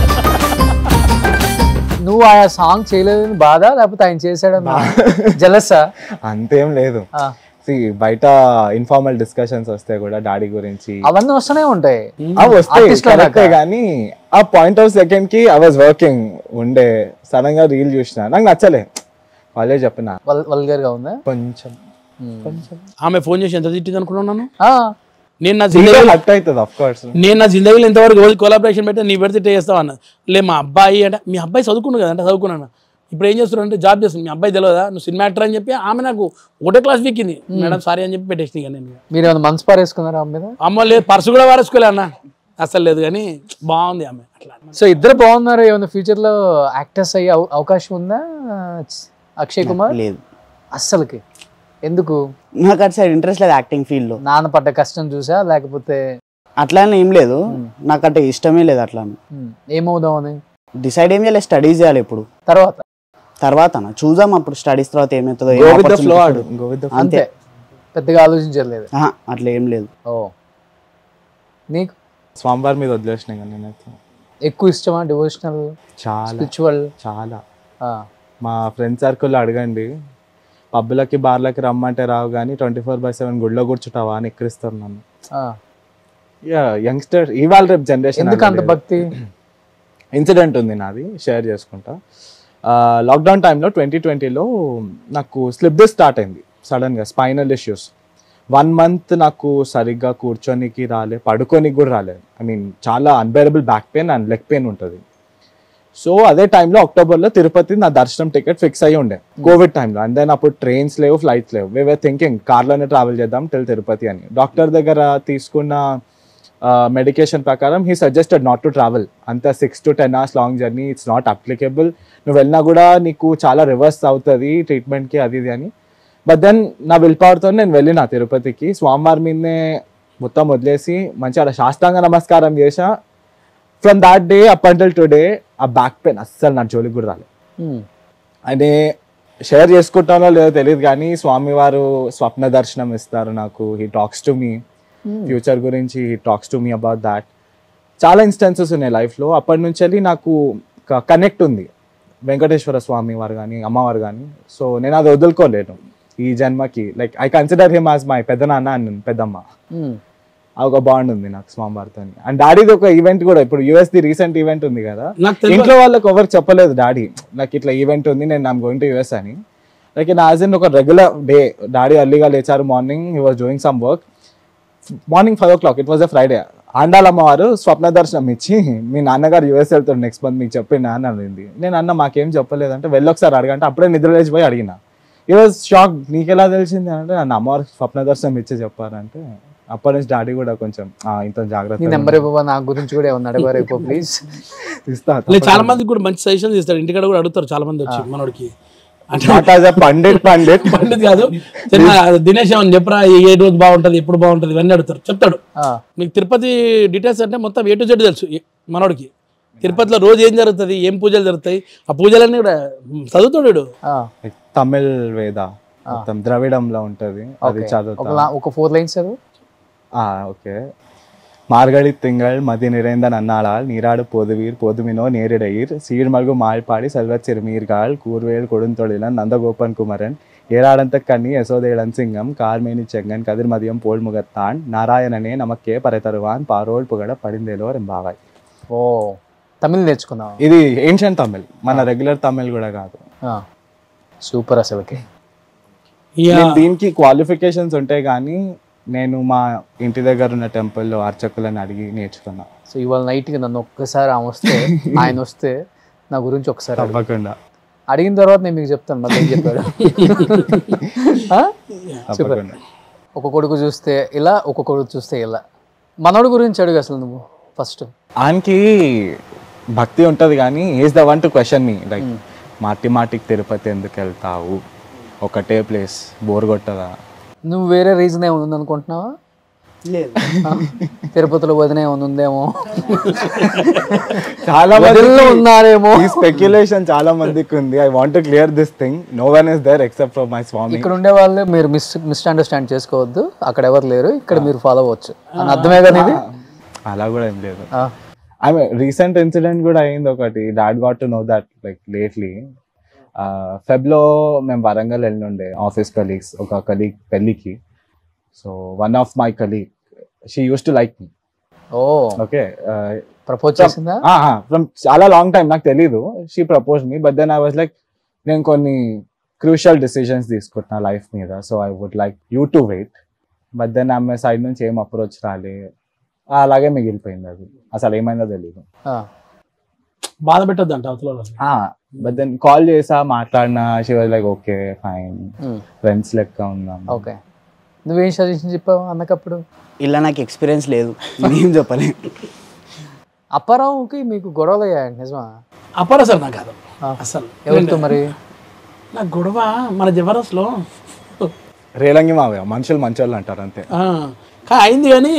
నువ్వు ఆ సాంగ్ చేయలేదని బాధ లేకపోతే ఆయన చేశాడని జలసా అంతేం లేదు See, బయట ఇన్ఫార్మల్ డిస్కషన్స్ వస్తే కూడా డాడీ గురించి అవన్నీ వస్తూనే ఉంటాయి అవి వస్తాయి Artist లు కరెక్టే అన్నాక. కానీ ఆ పాయింట్ ఆఫ్ సెకండ్ కి ఐ వాజ్ వర్కింగ్ ఉండే సడన్ గా రీల్ చూసిన నాకు నచ్చలే కాలేజ్ చెప్పిన వల్గర్ గా ఉందా కొంచెం కొంచెం ఆమె ఫోన్ చేసి ఎంత తిట్టింది అనుకున్నాను నన్ను ఆ, నేను నా జిందగీ హట్ అవుతుంది అఫ్ కోర్స్ నేను నా జిందగీలో ఇంతవరకు కొలాబరేషన్ పెడితే నీ పెడితే ఇట్లా చేస్తావు అన్న లే మా అబ్బాయి అంటే మీ అబ్బాయి చదువుకున్నాడు కదా అంటే చదువుకున్నాను ఇప్పుడు ఏం చేస్తున్నాడు అంటే జాబ్ చేస్తుంది మీ అబ్బాయి తెలియదా నువ్వు సినిమా యాక్టర్ అని చెప్పి ఆమె నాకు ఒకటే క్లాస్ వీక్కింది మేడం సారీ అని చెప్పి పెట్టేసింది ఇక నేను మీరు ఏమైనా మనసు పారేసుకున్నారా ఆమె మీద అమ్మ లేదు పర్సు కూడా వారేసుకోలే అన్న అసలు లేదు కానీ బాగుంది ఆమె అట్లా సో ఇద్దరు బాగున్నారు ఏమైనా ఫ్యూచర్ లో యాక్టర్స్ అయ్యే అవ- అవకాశం ఉందా అక్షయ్ కుమార్ లేదు అస్సలకి ఎందుకు నాకు అటు సైడ్ ఇంట్రెస్ట్ లేదు యాక్టింగ్ ఫీల్డ్ లో నాన్న పడ్డ కష్టం చూసా లేకపోతే అట్లా అని ఏం లేదు నాకు అంటే ఇష్టమే లేదు అట్లా అని. ఉమ్, ఏమవుదాం అని డిసైడ్ ఏం చేయాలి స్టడీస్ చేయాలి ఇప్పుడు తర్వాత తర్వాత చూద్దాం అప్పుడు స్టడీస్ తర్వాత ఏమవుతుందో ఏం go with the opportunity flow ఆడు వస్తుందో. గో విత్ ద అంతే పెద్దగా ఆలోచించలేదు ఆహా, అట్లా ఏం లేదు ఓ నీకు స్వామివారి మీద వదిలేసిన ఇక నేనైతే ఎక్కువ ఇష్టమా డివోషనల్ చాలా స్పిరిచువల్ చాలా మా ఫ్రెండ్ సర్కిల్ అడగండి పబ్బులకి బార్లకి రమ్మంటే రావు కానీ ట్వంటీ ఫోర్ బై సెవెన్ గుడిలో కూర్చుంటావా అని ఎక్కిరిస్తారు నన్ను యంగ్స్టర్ ఇవాళ రేపు జనరేషన్ ఎందుకు అంత భక్తి ఇన్సిడెంట్ ఉంది నాది షేర్ చేసుకుంటా లాక్డౌన్ టైంలో ట్వంటీ ట్వంటీలో నాకు స్లిప్ డిస్ స్టార్ట్ అయింది సడన్గా స్పైనల్ ఇష్యూస్ వన్ మంత్ నాకు సరిగ్గా కూర్చొనికి రాలే పడుకోనికి కూడా రాలేదు ఐ మీన్ చాలా unbearable back pain and leg pain ఉంటుంది సో అదే టైంలో అక్టోబర్లో తిరుపతి నా దర్శనం టికెట్ ఫిక్స్ అయ్యి ఉండే కోవిడ్ టైంలో అండ్ దెన్ అప్పుడు ట్రైన్స్ లేవు ఫ్లైట్స్ లేవు వే వర్ థింకింగ్ కార్లోనే ట్రావెల్ చేద్దాం టిల్ తిరుపతి అని డాక్టర్ దగ్గర తీసుకున్న మెడికేషన్ ప్రకారం he suggested not to travel అంత six to ten hours long journey it's not applicable నువ్వు వెళ్ళినా కూడా నీకు చాలా రివర్స్ అవుతుంది ట్రీట్మెంట్కి అది ఇది అని బట్ దెన్ నా విల్ పవర్తో నేను వెళ్ళిన తిరుపతికి స్వామివారి మీదనే మొత్తం వదిలేసి మంచిగా అలా శాస్త్రాంగ నమస్కారం చేసా from that day up until today ఆ బ్యాక్ పెయిన్ అస్సలు నా జోలికి కూడా రాలేదు ఉమ్, అదే షేర్ చేసుకుంటానో లేదో తెలియదు కానీ స్వామివారు స్వప్న దర్శనం ఇస్తారు నాకు he talks to me future గురించి he talks to me about that చాలా ఇన్స్టెన్సెస్ ఉన్నాయి లైఫ్లో అప్పటి నుంచి వెళ్ళి నాకు కనెక్ట్ ఉంది వెంకటేశ్వర స్వామి వారు కానీ అమ్మవారు కానీ సో నేను అది వదులుకోలేను ఈ జన్మకి like I consider him as my పెద్ద నాన్న అండ్ పెద్దమ్మ ఉమ్, ఆ ఒక బాండ్ ఉంది నాకు స్వామివారితో అండ్ డాడీది ఒక ఈవెంట్ కూడా ఇప్పుడు యుఎస్ ది రీసెంట్ ఈవెంట్ ఉంది కదా నాకు తెలియదు ఇంట్లో వాళ్ళకి ఎవరికి చెప్పలేదు డాడీ నాకు ఇట్లా ఈవెంట్ ఉంది నేను ఐమ్ గోయింగ్ టు యుఎస్ అని లైక్ నా యాజ్ ఇన్ ఒక రెగ్యులర్ డే డాడీ అర్లీగా లేచారు morning he was doing some work morning five o'clock it was a Friday Andalamma వారు స్వప్న దర్శనం ఇచ్చి మీ నాన్నగారు యుఎస్ వెళ్తారు నెక్స్ట్ మంత్ మీకు చెప్పిండా అని అడిగింది నేను అన్న మాకేం చెప్పలేదంటే వెళ్ళొకసారి అడగంటే అప్పుడే నిద్ర లేచిపోయి అడిగిన ఈ వాజ్ షాక్ నీకెలా తెలిసింది అంటే నన్ను అమ్మవారు స్వప్న దర్శనం ఇచ్చి చెప్పారంటే అప్పటి నుంచి డాడీ కూడా కొంచెం "ఆ, ఇంత నీ జాగ్రత్త నెంబర్ ఇవ్వవా నా గురించి కూడా ఏమన్నా అడగారు ఎక్కువ ప్లీజ్ ఇస్తా లేదు చాలా మందికి కూడా మంచి సజెషన్స్ ఇస్తాడు ఇంటికాడ కూడా అడుగుతారు చాలా మంది వచ్చి మనోడికి అంటే not as a pandit pandit pandit కాదు చిన్న దినేష్ ఏమని చెప్పరా ఏ రోజు బాగుంటది ఎప్పుడు బాగుంటది ఇవన్నీ అడుగుతారు చెప్తాడు మీకు తిరుపతి డీటెయిల్స్ అంటే మొత్తం ఏ టు జెడ్ తెలుసు ఏ- మనోడికి తిరుపతిలో రోజు ఏం జరుగుతుంది ఏం పూజలు జరుగుతాయి ఆ పూజలన్నీ కూడా చదువుతాడు వీడు. తమిళ్ వేద మొత్తం ద్రవిడంలో ఉంటది అది ఒక చదువుతా లా- ఒక ఫోర్ లైన్స్ చదువు ఆ ఓకే மார்கழி திங்கள் மதி நிறைந்த நன்னாளால் நீராடு பொதுவீர் பொதுமினோ நேரிடையீர் சீர்மல்கு மாய்ப்பாடி செல்வச் சிறுமீர்கள் கூர்வேல் கொடுந்தொழிலன் நந்தகோபன் குமரன் ஏராடந்த கண்ணி யசோதையிளன் சிங்கம் கார்மேனி செங்கன் கதிர்மதியம் போல் முகத்தான் நாராயணனே நமக்கே பறை தருவான் பாரோல் புகழ படிந்தேலோ రెంబావాయ్ ఓ తమిళ్ నేర్చుకున్నావు ఇది ఏన్షియంట్ తమిళ్ మన రెగ్యులర్ తమిళ్ కూడా కాదు సూపర్ అసలుకి ఇక నేను దీనికి క్వాలిఫికేషన్స్ ఉంటాయి కానీ నేను మా ఇంటి దగ్గర ఉన్న టెంపుల్లో అర్చకులను అడిగి నేర్చుకున్నా సో ఇవాళ నైట్కి నన్ను ఒక్కసారి ఆమె వస్తే ఆయన వస్తే నా గురించి ఒకసారి అడుగు. తప్పకుండా అడిగిన తర్వాత నేను మీకు చెప్తాను మళ్ళీ ఏం చెప్పాడు ఆ? తప్పకుండా ఒక కొడుకు చూస్తే ఇలా ఒక కొడుకు చూస్తే ఇలా మనోడు గురించి అడుగు అసలు నువ్వు ఫస్ట్ ఆయనకి భక్తి ఉంటుంది కానీ is the one to question me like మాటి మాటికి తిరుపతి ఎందుకు వెళ్తావు ఒకటే ప్లేస్ బోర్ కొట్టదా నువ్వు వేరే రీజన్ ఏమైనా ఉంది అనుకుంటున్నావా లేదు ఆ? తిరుపతిలో వదిన ఏమైనా ఉందేమో చాలా వదిలిలో ఉన్నారేమో ఈ స్పెక్యులేషన్ చాలా మందికి ఉంది I want clear this thing no one is there except for my swami ఇక్కడ ఉండే వాళ్ళే మీరు మిస్ మిస్అండర్స్టాండ్ చేసుకోవద్దు అక్కడ ఎవరు లేరు ఇక్కడ మీరు ఫాలో అవ్వచ్చు అని అర్థమే కదా ఇది అలా కూడా ఏం లేదు ఆ. ఐ మీన్ రీసెంట్ ఇన్సిడెంట్ కూడా అయింది ఒకటి dad got to know that like lately ఫెబ్లో మేము వరంగల్ వెళ్ళిండే ఆఫీస్ కలీగ్స్ ఒక కలీగ్ పెళ్ళికి so one of my colleague she used to like me ఓ ఓకే ప్రపోజ్ చేసిందా ఫ్రమ్ చాలా లాంగ్ టైం నాకు తెలీదు she propose me but then I was like నేను కొన్ని క్రూషియల్ డిసిషన్స్ తీసుకుంటున్నా లైఫ్ మీద so I would like you to wait but then ఆమె సైడ్ నుంచి ఏం అప్రోచ్ రాలే అలాగే మిగిలిపోయింది అది అసలు ఏమైందో తెలియదు ఆ. బాధ పెట్టద్దు అంట అవతల వాళ్ళని. బట్ దెన్ కాల్ చేసా మాట్లాడినా she was like okay fine ఉమ్. ఫ్రెండ్స్ లెక్క ఉందాం ఓకే నువ్వేం సజెషన్ చెప్పావు అన్నకప్పుడు ఇలా నాకు ఎక్స్పీరియన్స్ లేదు నేను చెప్పలే అప్పారావుకి మీకు గొడవలు అయ్యాయండి నిజమా అపార సార్ నాకు కాదు ఆ. అసలు ఎవరితో మరి నాకు గొడవ మన జబర్దస్త్లో రేలంగి మావయ్య మనుషులు మంచోళ్ళు అంటారు అంతే ఆ, కా అయింది కానీ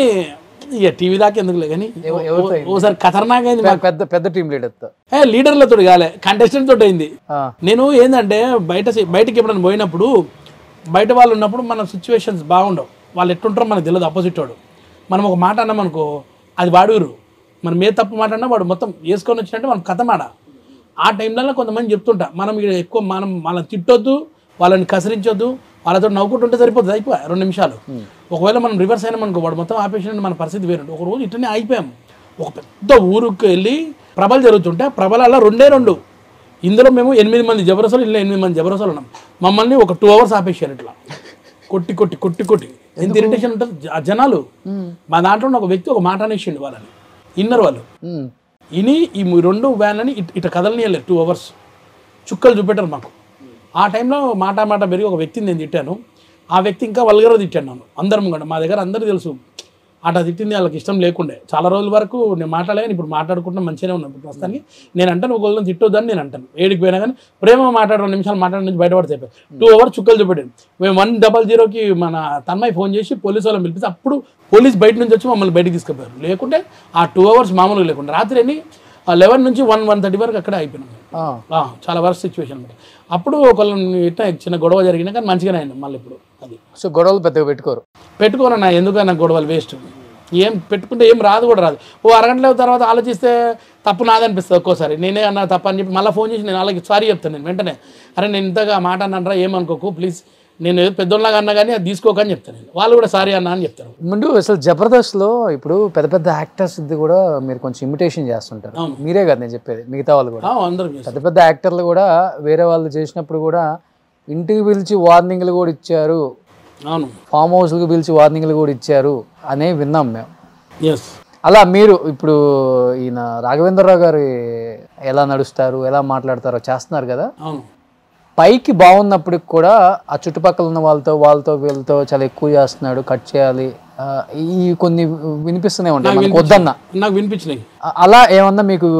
ఇక టీవీ దాకా ఎందుకులే కానీ ఎవ- ఎవరితో అయింది? ఓసారి ఖతర్నాక్ అయింది మాకు. పెద్ద పెద్ద టీం లీడర్తో ఏ లీడర్లతో కాలే కంటెస్టెంట్ తోటి అయింది ఆ. నేను ఏంటంటే బయట సి- బయటకి ఎప్పుడైనా పోయినప్పుడు బయట వాళ్ళు ఉన్నప్పుడు మన సిచ్యువేషన్స్ బాగుండవు వాళ్ళు ఎట్టుంటారో మనకు తెలియదు ఆపోజిట్ వాడు మనం ఒక మాట అన్నాం అనుకో అది వాడురు మనం ఏ తప్పు మాట అన్నా వాడు మొత్తం వేసుకొని వచ్చినట్టు మనం కథ మాట ఆ టైంలో కొంతమంది చెప్తుంటా మనం ఇక్కడ ఎక్కువ మనం వాళ్ళని తిట్టొద్దు వాళ్ళని కసిరించొద్దు వాళ్ళతో నవ్వుకుంటుంటే సరిపోతుంది అయిపోయా రెండు నిమిషాలు ఒకవేళ మనం రివర్స్ అయినా మనకు వాడు మొత్తం ఆపేసిన మన పరిస్థితి వేరు ఒక రోజు ఇట్లనే అయిపోయాం ఒక పెద్ద ఊరికి వెళ్ళి ప్రభలు జరుగుతుంటే ప్రభలలో రెండే రెండు ఇందులో మేము ఎనిమిది మంది జబరసలు ఇందులో ఎనిమిది మంది జబరసలు ఉన్నాం మమ్మల్ని ఒక టూ అవర్స్ ఆపేసారు ఇట్లా కొట్టి కొట్టి కొట్టి కొట్టి ఎంత ఇరిటేషన్ ఉంటుంది జ- జనాలు మా దాంట్లో ఉన్న ఒక వ్యక్తి ఒక మాట అనేసిండు వాళ్ళని ఇన్నర్ వాళ్ళు ఉమ్. ఇని ఈ ము- రెండు వ్యాన్లని ఇట్ ఇట కదలనియలేదు టూ అవర్స్ చుక్కలు చూపెట్టారు మాకు ఆ టైంలో మాట మాట పెరిగి ఒక వ్యక్తిని నేను తిట్టాను ఆ వ్యక్తి ఇంకా వల్గర తిట్టాను నన్ను అందరం కూడా మా దగ్గర అందరూ తెలుసు అట్లా తిట్టింది వాళ్ళకి ఇష్టం లేకుండే చాలా రోజుల వరకు నేను మాట్లాడలేను ఇప్పుడు మాట్లాడుకుంటున్నా మంచిగానే ఉన్నాను ఇప్పుడు ప్రస్తుతానికి నేను అంటాను ఒక రోజు తిట్టొద్దని నేను అంటాను ఏడికి పోయినా కానీ ప్రేమ మాట్లాడ రెండు నిమిషాలు మాట్లాడిన నుంచి బయటపడితే టూ అవర్స్ చుక్కలు చూపెట్టాను మేము వన్ డబల్ జీరోకి మన తన్మయ్ ఫోన్ చేసి పోలీసు వాళ్ళని పిలిపిస్తే అప్పుడు పోలీస్ బయట నుంచి వచ్చి మమ్మల్ని బయటికి తీసుకుపోయారు లేకుంటే ఆ టూ అవర్స్ మామూలుగా లేకుండా రాత్రి ఎన్ని లెవెన్ నుంచి వన్ వన్ థర్టీ వరకు అక్కడే అయిపోయినాం మేము. ఆ. ఆ, చాలా వర్స్ సిచ్యువేషన్ అనమాట అప్పుడు ఒకళ్ళని ఇట్లా చిన్న గొడవ జరిగినా కానీ మంచిగానే అయింది మళ్ళీ ఇప్పుడు అది సో గొడవలు పెద్దగా పెట్టుకోరు పెట్టుకోనన్నా ఎందుకన్నా గొడవలు వేస్ట్ ఏం పెట్టుకుంటే ఏం రాదు కూడా రాదు ఓ అరగంటల తర్వాత ఆలోచిస్తే తప్పు నాదనిపిస్తుంది ఒక్కోసారి నేనే అన్నా తప్పు అని చెప్పి మళ్ళీ ఫోన్ చేసి నేను వాళ్ళకి సారీ చెప్తాను నేను వెంటనే అరే నేను ఇంతగా మాట అన్నానరా ఏమనుకోకు ప్లీజ్ నేను ఏదో పెద్దోళ్ళలాగా అన్నా కానీ అది తీసుకోకని చెప్తాను నేను వాళ్ళు కూడా సారీ అన్నా అని చెప్తారు ముందు అసలు జబర్దస్త్లో ఇప్పుడు పెద్ద పెద్ద యాక్టర్స్ ఇది కూడా మీరు కొంచెం ఇమిటేషన్ చేస్తుంటారు అవును. మీరే కదా నేను చెప్పేది మిగతా వాళ్ళు కూడా ఆ, అందరం చేస్తాం పెద్ద పెద్ద యాక్టర్లు కూడా వేరే వాళ్ళు చేసినప్పుడు కూడా ఇంటికి పిలిచి వార్నింగ్లు కూడా ఇచ్చారు అవును ఫామ్ హౌస్కి పిలిచి వార్నింగ్లు కూడా ఇచ్చారు అనే విన్నాం మేము ఎస్ అలా మీరు ఇప్పుడు ఈయన రాఘవేంద్రరావు గారు ఎలా నడుస్తారు ఎలా మాట్లాడతారో చేస్తున్నారు కదా అవును పైకి బాగున్నప్పటికి కూడా ఆ చుట్టుపక్కల ఉన్న వాళ్ళతో వాళ్ళతో వీళ్ళతో చాలా ఎక్కువ చేస్తున్నాడు కట్ చేయాలి ఆ, ఈ కొన్ని వినిపిస్తూనే ఉంటాయి మనకు వద్దన్న నాకు వినిపించినాయి అ- అలా ఏమన్నా మీకు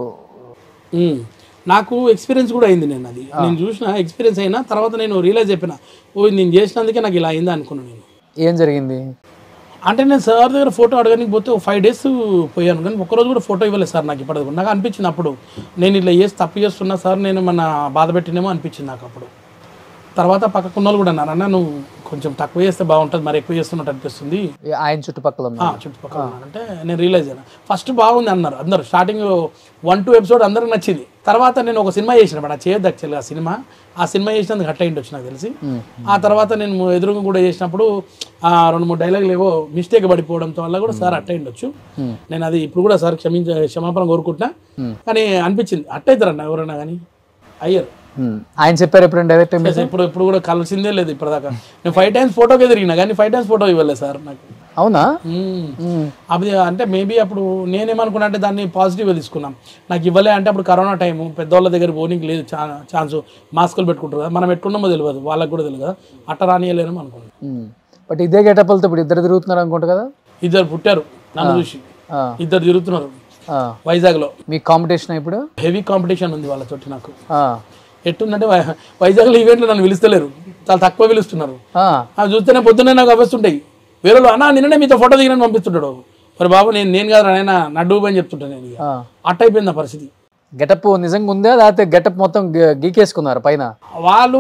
ఉమ్. నాకు ఎక్స్పీరియన్స్ కూడా అయింది నేను అది నేను చూసిన ఎక్స్పీరియన్స్ అయినా తర్వాత నేను రియలైజ్ చెప్పిన ఓ ఇది నేను చేసినందుకే నాకు ఇలా అయిందా అనుకున్నాను నేను ఏం జరిగింది అంటే నేను సార్ దగ్గర ఫోటో అడగడానికి పోతే ఒక ఫైవ్ డేస్ పోయాను కానీ ఒక్కరోజు కూడా ఫోటో ఇవ్వలేదు సార్ నాకు ఇప్పటికి నాకు అనిపించింది అప్పుడు నేను ఇట్లా చేసి తప్పు చేస్తున్నా సార్ నేను మన బాధ పెట్టినేమో అనిపించింది నాకు అప్పుడు తర్వాత పక్కకున్న వాళ్ళు కూడా అన్నారు అన్న నువ్వు కొంచెం తక్కువ చేస్తే బాగుంటుంది మరి ఎక్కువ చేస్తున్నట్టు అనిపిస్తుంది ఈ ఆయన చుట్టుపక్కల ఉన్న ఆ, చుట్టుపక్కల అంటే నేను రియలైజ్ అయినా ఫస్ట్ బాగుంది అన్నారు అందరు స్టార్టింగ్ వన్ టూ ఎపిసోడ్ అందరికి నచ్చింది తర్వాత నేను ఒక సినిమా చేసిన మేడం చేయొద్దు యాక్చువల్గా ఆ సినిమా ఆ సినిమా చేసినందుకు హట్ అయింది వచ్చి నాకు తెలిసి ఆ తర్వాత నేను ఎదురుగా కూడా చేసినప్పుడు ఆ రెండు మూడు డైలాగులు ఏవో మిస్టేక్ పడిపోవడంతో వల్ల కూడా సార్ అట్ అయిండొచ్చు నేను అది ఇప్పుడు కూడా సార్ క్షమించ క్షమాపణ కోరుకుంటున్నా కానీ అనిపించింది అట్ అవుతారన్న ఎవరైనా కానీ అయ్యారు ఉమ్. ఆయన చెప్పారు ఎప్పుడు డైరెక్ట్ ప్లస్ ఇప్పుడు ఇప్పుడు కూడా కలిసిందే లేదు ఇప్పటిదాకా నేను ఫైవ్ టైమ్స్ ఫోటోకే తిరిగినా కానీ ఫైవ్ టైమ్స్ ఫోటో ఇవ్వలేదు సార్ నాకు అవునా మ్మ్. ఉమ్. అది అంటే మేబీ అప్పుడు నేనేమనుకున్నా అంటే దాన్ని పాజిటివ్గా తీసుకున్నాం నాకు ఇవ్వలే అంటే అప్పుడు కరోనా టైము పెద్దవాళ్ళ దగ్గర పోనీకి లేదు ఛా ఛాన్స్ మాస్కులు పెట్టుకుంటారు కదా మనం పెట్టుకున్నామో తెలియదు వాళ్ళకి కూడా తెలియదు కదా అట్ట రానియలేను అనుకున్నాను ఉమ్. బట్ ఇదే గెటప్లతో ఇప్పుడు ఇద్దరు తిరుగుతున్నారు అనుకుంటా కదా ఇద్దరు పుట్టారు నన్ను చూసి ఆ, ఇద్దరు తిరుగుతున్నారు ఆ. వైజాగ్లో మీ కాంపిటీషన్ ఇప్పుడు హెవీ కాంపిటీషన్ ఉంది వాళ్ళతోటి నాకు ఆ, ఎట్టుందంటే వై- వైజాగ్లో ఈవెంట్లు నన్ను పిలుస్తలేరు చాలా తక్కువ పిలుస్తున్నారు ఆ, అవి చూస్తేనే పొద్దున్నే నాకు అవస్తుంటాయి వేరే వాళ్ళు, అన్నా నిన్ననే మీతో ఫోటో దిగినని పంపిస్తుంటాడు మరి బాబు నేను నేను కాదు నాయన నా డూబ్ అని చెప్తుంటాను నేను ఇక. ఆ. అట్ట అయిపోయింది ఆ పరిస్థితి గెటప్ నిజంగా ఉందా లేకపోతే గెటప్ మొత్తం గీ- గీకేసుకున్నారు పైన వాళ్ళు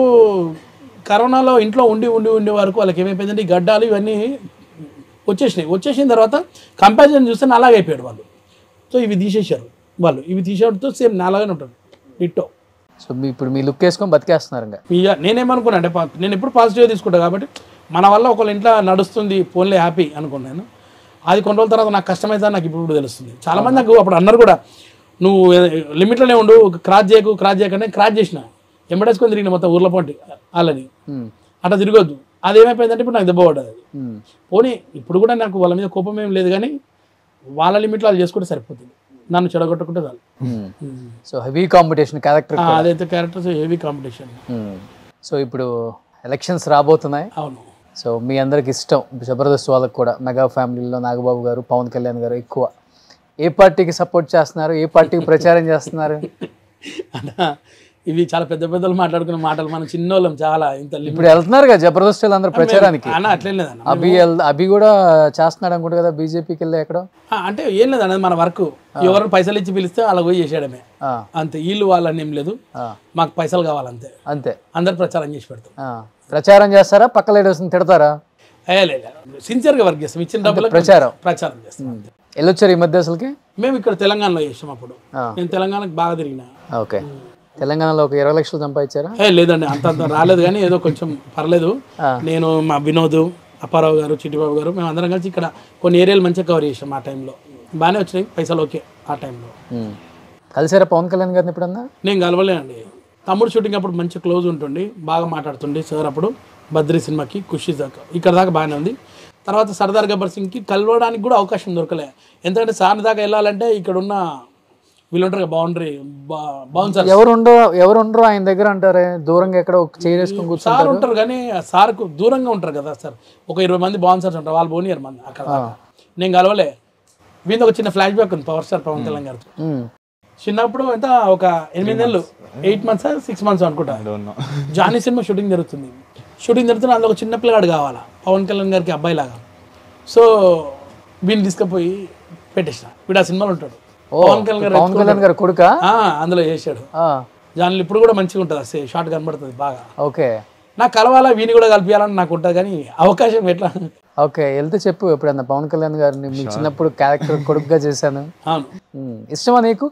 కరోనాలో ఇంట్లో ఉండి ఉండి ఉండే వరకు వాళ్ళకి ఏమైపోయిందంటే ఈ గడ్డాలు ఇవన్నీ వచ్చేసినాయి వచ్చేసిన తర్వాత కంపారిజన్ చూస్తే నాలాగే అయిపోయాడు వాళ్ళు సో ఇవి తీసేశారు వాళ్ళు ఇవి తీసేయడంతో సేమ్ నాలాగానే ఉంటాడు డిట్టో సో మీ ఇప్పుడు మీ లుక్ వేసుకొని బతికేస్తున్నారు ఇంకా ఇక నేనేమనుకున్నా అంటే పా- నేను ఎప్పుడు పాజిటివ్గా తీసుకుంటా కాబట్టి మన వల్ల ఒకళ్ళ ఇంట్లో నడుస్తుంది ఫోన్లే హ్యాపీ అనుకున్నాను అది కొన్ని రోజుల తర్వాత నాకు కష్టమైతే నాకు ఇప్పుడు ఇప్పుడు తెలుస్తుంది చాలా మంది నాకు అప్పుడు అన్నారు కూడా నువ్వు లిమిట్లోనే ఉండు క్రాస్ చేయకు క్రాస్ చేయకనే క్రాస్ చేసిన ఎంబడేసుకొని తిరిగిన మొత్తం ఊర్లో పోటీ వాళ్ళని ఉమ్, అట్లా తిరగొద్దు అది ఏమైపోయిందంటే ఇప్పుడు నాకు దెబ్బ పడ్డది అది ఉమ్, పోనీ ఇప్పుడు కూడా నాకు వాళ్ళ మీద కోపం ఏం లేదు కానీ వాళ్ళ లిమిట్లో వాళ్ళు చేసుకుంటే సరిపోతుంది నన్ను చెడగొట్టుకుంటే చాలు ఉమ్. సో హెవీ కాంపిటీషన్ క్యారెక్టర్ ఆ, అదైతే క్యారెక్టర్స్ హెవీ కాంపిటీషన్ సో ఇప్పుడు ఎలక్షన్స్ రాబోతున్నాయి అవును సో మీ అందరికి ఇష్టం జబర్దస్త్ వాళ్ళకి కూడా మెగా ఫ్యామిలీలో నాగబాబు గారు పవన్ కళ్యాణ్ గారు ఎక్కువ ఏ పార్టీకి సపోర్ట్ చేస్తున్నారు ఏ పార్టీకి ప్రచారం చేస్తున్నారు అన్నా ఇవి చాలా పెద్ద పెద్దలు మాట్లాడుకున్న మాటలు మనం చిన్నోళ్ళం చాలా ఇంత లిమిట్ ఇప్పుడు వెళ్తున్నారు కదా జబర్దస్త్ వాళ్ళందరూ ప్రచారానికి అన్న అట్లేం లేదన్న అభి వెళ్- అభి కూడా చేస్తున్నాడు అనుకుంటా కదా బీజేపీకి వెళ్ళి ఎక్కడో ఆ, అంటే ఏం లేదన్న మన వర్క్ ఎవరు పైసలు ఇచ్చి పిలిస్తే అలా పోయి చేసేయడమే ఆ, అంతే వీళ్ళు వాళ్ళని ఏం లేదు ఆ, మాకు పైసలు కావాలంతే అంతే అందరు ప్రచారం చేసి పెడతాం ఆ, ప్రచారం చేస్తారా పక్క లేడీస్ తిడతారా ఏ లేదు సిన్సియర్గా వర్క్ చేస్తాం ఇచ్చిన డబ్బులు ప్రచారం. ప్రచారం చేస్తాం అంతే. వెళ్ళొచ్చారు ఈ మధ్య అసలుకి మేము ఇక్కడ తెలంగాణలో చేసాం అప్పుడు ఆ. నేను తెలంగాణకు బాగా తిరిగిన ఓకే తెలంగాణలో ఒక ఇరవై లక్షలు సంపాదించారా ఏ లేదండి అంత అంత రాలేదు కానీ ఏదో కొంచెం పర్లేదు నేను మా వినోద్ అప్పారావు గారు చిట్టిబాబు గారు మేము అందరం కలిసి ఇక్కడ కొన్ని ఏరియాలు మంచిగా కవర్ చేసాం ఆ టైంలో బాగానే వచ్చినాయి పైసలు ఓకే ఆ టైంలో ఉమ్. కలిసారా పవన్ కళ్యాణ్ గారిని ఎప్పుడన్నా నేను కలవలేనండి తమ్ముడు షూటింగ్ అప్పుడు మంచి క్లోజ్ ఉంటుండి బాగా మాట్లాడుతుండే సార్ అప్పుడు బద్రీ సినిమాకి ఖుషి దాకా ఇక్కడ దాకా బాగానే ఉంది తర్వాత సర్దార్ గబ్బర్ సింగ్కి కలవడానికి కూడా అవకాశం దొరకలే ఎందుకంటే సార్ దాకా వెళ్ళాలంటే ఇక్కడ ఉన్న వీళ్ళు ఉంటారు బౌండరీ బౌన్సర్ ఎవరుండో ఎవరుండరో ఆయన దగ్గర అంటారే దూరంగా ఎక్కడ ఒక చైర్ వేసుకొని కూర్చో సార్ ఉంటారు కానీ ఆ సార్కు దూరంగా ఉంటారు కదా సార్ ఒక ఇరవై మంది బౌన్సర్స్ ఉంటారు వాళ్ళు పోనీయరు మంది అక్కడ దాకా. నేను కలవలే వీళ్ళు ఒక చిన్న ఫ్లాష్ బ్యాక్ ఉంది పవర్ స్టార్ పవన్ కళ్యాణ్ గారితో ఉమ్. చిన్నప్పుడు ఎంత ఒక ఎనిమిది నెలలు ఎయిట్ మంత్స్ సిక్స్ మంత్స్ అనుకుంటా డోంట్ నో జానీ సినిమా షూటింగ్ జరుగుతుంది షూటింగ్ జరుగుతున్న అందులో ఒక చిన్న పిల్లగాడు కావాలా పవన్ కళ్యాణ్ గారికి అబ్బాయి లాగా సో వీడిని తీసుకుపోయి పెట్టేసిన వీడు ఆ సినిమాలో ఉంటాడు ఓ, పవన్ కళ్యాణ్ గారు పవన్ కళ్యాణ్ గారు కొడుక ఆ, అందులో చేశాడు జాన్లు ఇప్పుడు కూడా మంచిగా ఉంటుంది అసలు షార్ట్ కనబడుతుంది బాగా ఓకే నాకు కలవాలా వీని కూడా కలిపియాలని నాకు ఉంటుంది కానీ అవకాశం ఎట్లా ఓకే వెళ్తే చెప్పు ఎప్పుడన్నా పవన్ కళ్యాణ్ గారిని మీ చిన్నప్పుడు క్యారెక్టర్ కొడుకుగా చేశాను అవును ఉమ్. ఇష్టమా నీకు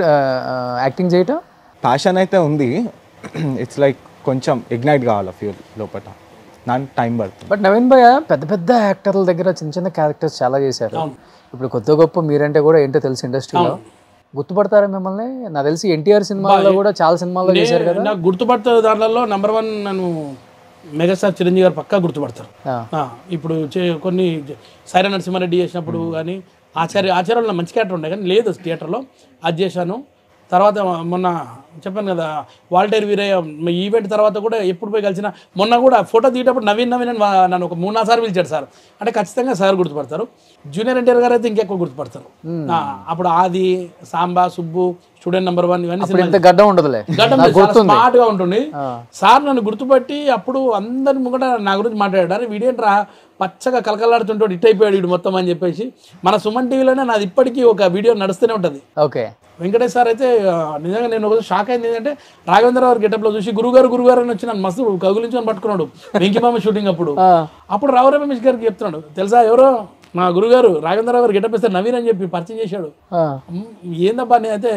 యాక్టింగ్ చేయటం ప్యాషన్ అయితే ఉంది ఇట్స్ లైక్ కొంచెం ఇగ్నైట్ కావాలి ఫ్యూల్ లోపల నాకు టైం పడుతుంది బట్ నవీన్ భయ్య పెద్ద పెద్ద యాక్టర్ల దగ్గర చిన్న చిన్న క్యారెక్టర్స్ చాలా చేశారు అవును. ఇప్పుడు కొత్త గొప్ప మీరంటే కూడా ఏంటో తెలుసు ఇండస్ట్రీలో గుర్తుపడతారా మిమ్మల్ని నాకు తెలిసి ఎన్టీఆర్ సినిమాల్లో కూడా చాలా సినిమాల్లో చేశారు కదా నాకు గుర్తుపడుతుంది దాంట్లో నెంబర్ వన్ నన్ను మెగాస్టార్ చిరంజీవి గారు పక్కా గుర్తుపడతారు ఆ. ఆ, ఇప్పుడు చే- కొన్ని సైరా నరసింహారెడ్డి చేసినప్పుడు కానీ ఆచార్య ఆచార్యంలో మంచి క్యారెక్టర్ ఉండే కానీ లేదు థియేటర్లో అది చేశాను తర్వాత మొన్న చెప్పాను కదా వాల్టేర్ వీరయ్య ఈవెంట్ తర్వాత కూడా ఎప్పుడు పోయి కలిసిన మొన్న కూడా ఫోటో తీయటప్పుడు నవీన్ నవీన్ అని వా- నన్ను ఒక మూడు నాలుగు సార్లు పిలిచాడు సార్ అంటే ఖచ్చితంగా సార్ గుర్తుపడతారు జూనియర్ ఎన్టీఆర్ గారు అయితే ఇంకెక్కువ గుర్తుపడతారు ఆ, అప్పుడు Aadi Samba Subbu student number one ఇవన్నీ ఇప్పుడు ఇంత గడ్డం ఉండదులే గడ్డం నాకు గుర్తుంది స్మార్ట్ గా ఉంటుంది ఆ. సార్ నన్ను గుర్తుపట్టి అప్పుడు అందరి ముంగట నా గురించి మాట్లాడారు అరే వీడేంట్రా పచ్చగా కలకలాడుతుంటాడు ఇట్ అయిపోయాడు వీడు మొత్తం అని చెప్పేసి మన సుమన్ టీవీలోనే నాది ఇప్పటికీ ఒక వీడియో నడుస్తూనే ఉంటుంది ఓకే వెంకటేష్ సార్ అయితే ఆ, నిజంగా నేను ఒక షాక్ అయింది ఏంటంటే రాఘవేంద్రరావు గెటప్లో చూసి గురుగారు గురుగారు అని వచ్చి నన్ను మస్తు కగులించుకొని పట్టుకున్నాడు వెంకిమామ షూటింగ్ అప్పుడు ఆ. అప్పుడు రావు రమేష్ గారికి చెప్తున్నాడు తెలుసా ఎవరో మా గురుగారు రాఘవేంద్రరావు గారు గెటప్ ఇస్తారు నవీన్ అని చెప్పి పరిచయం చేశాడు ఆ. మ్, ఏందబ్బా నేనైతే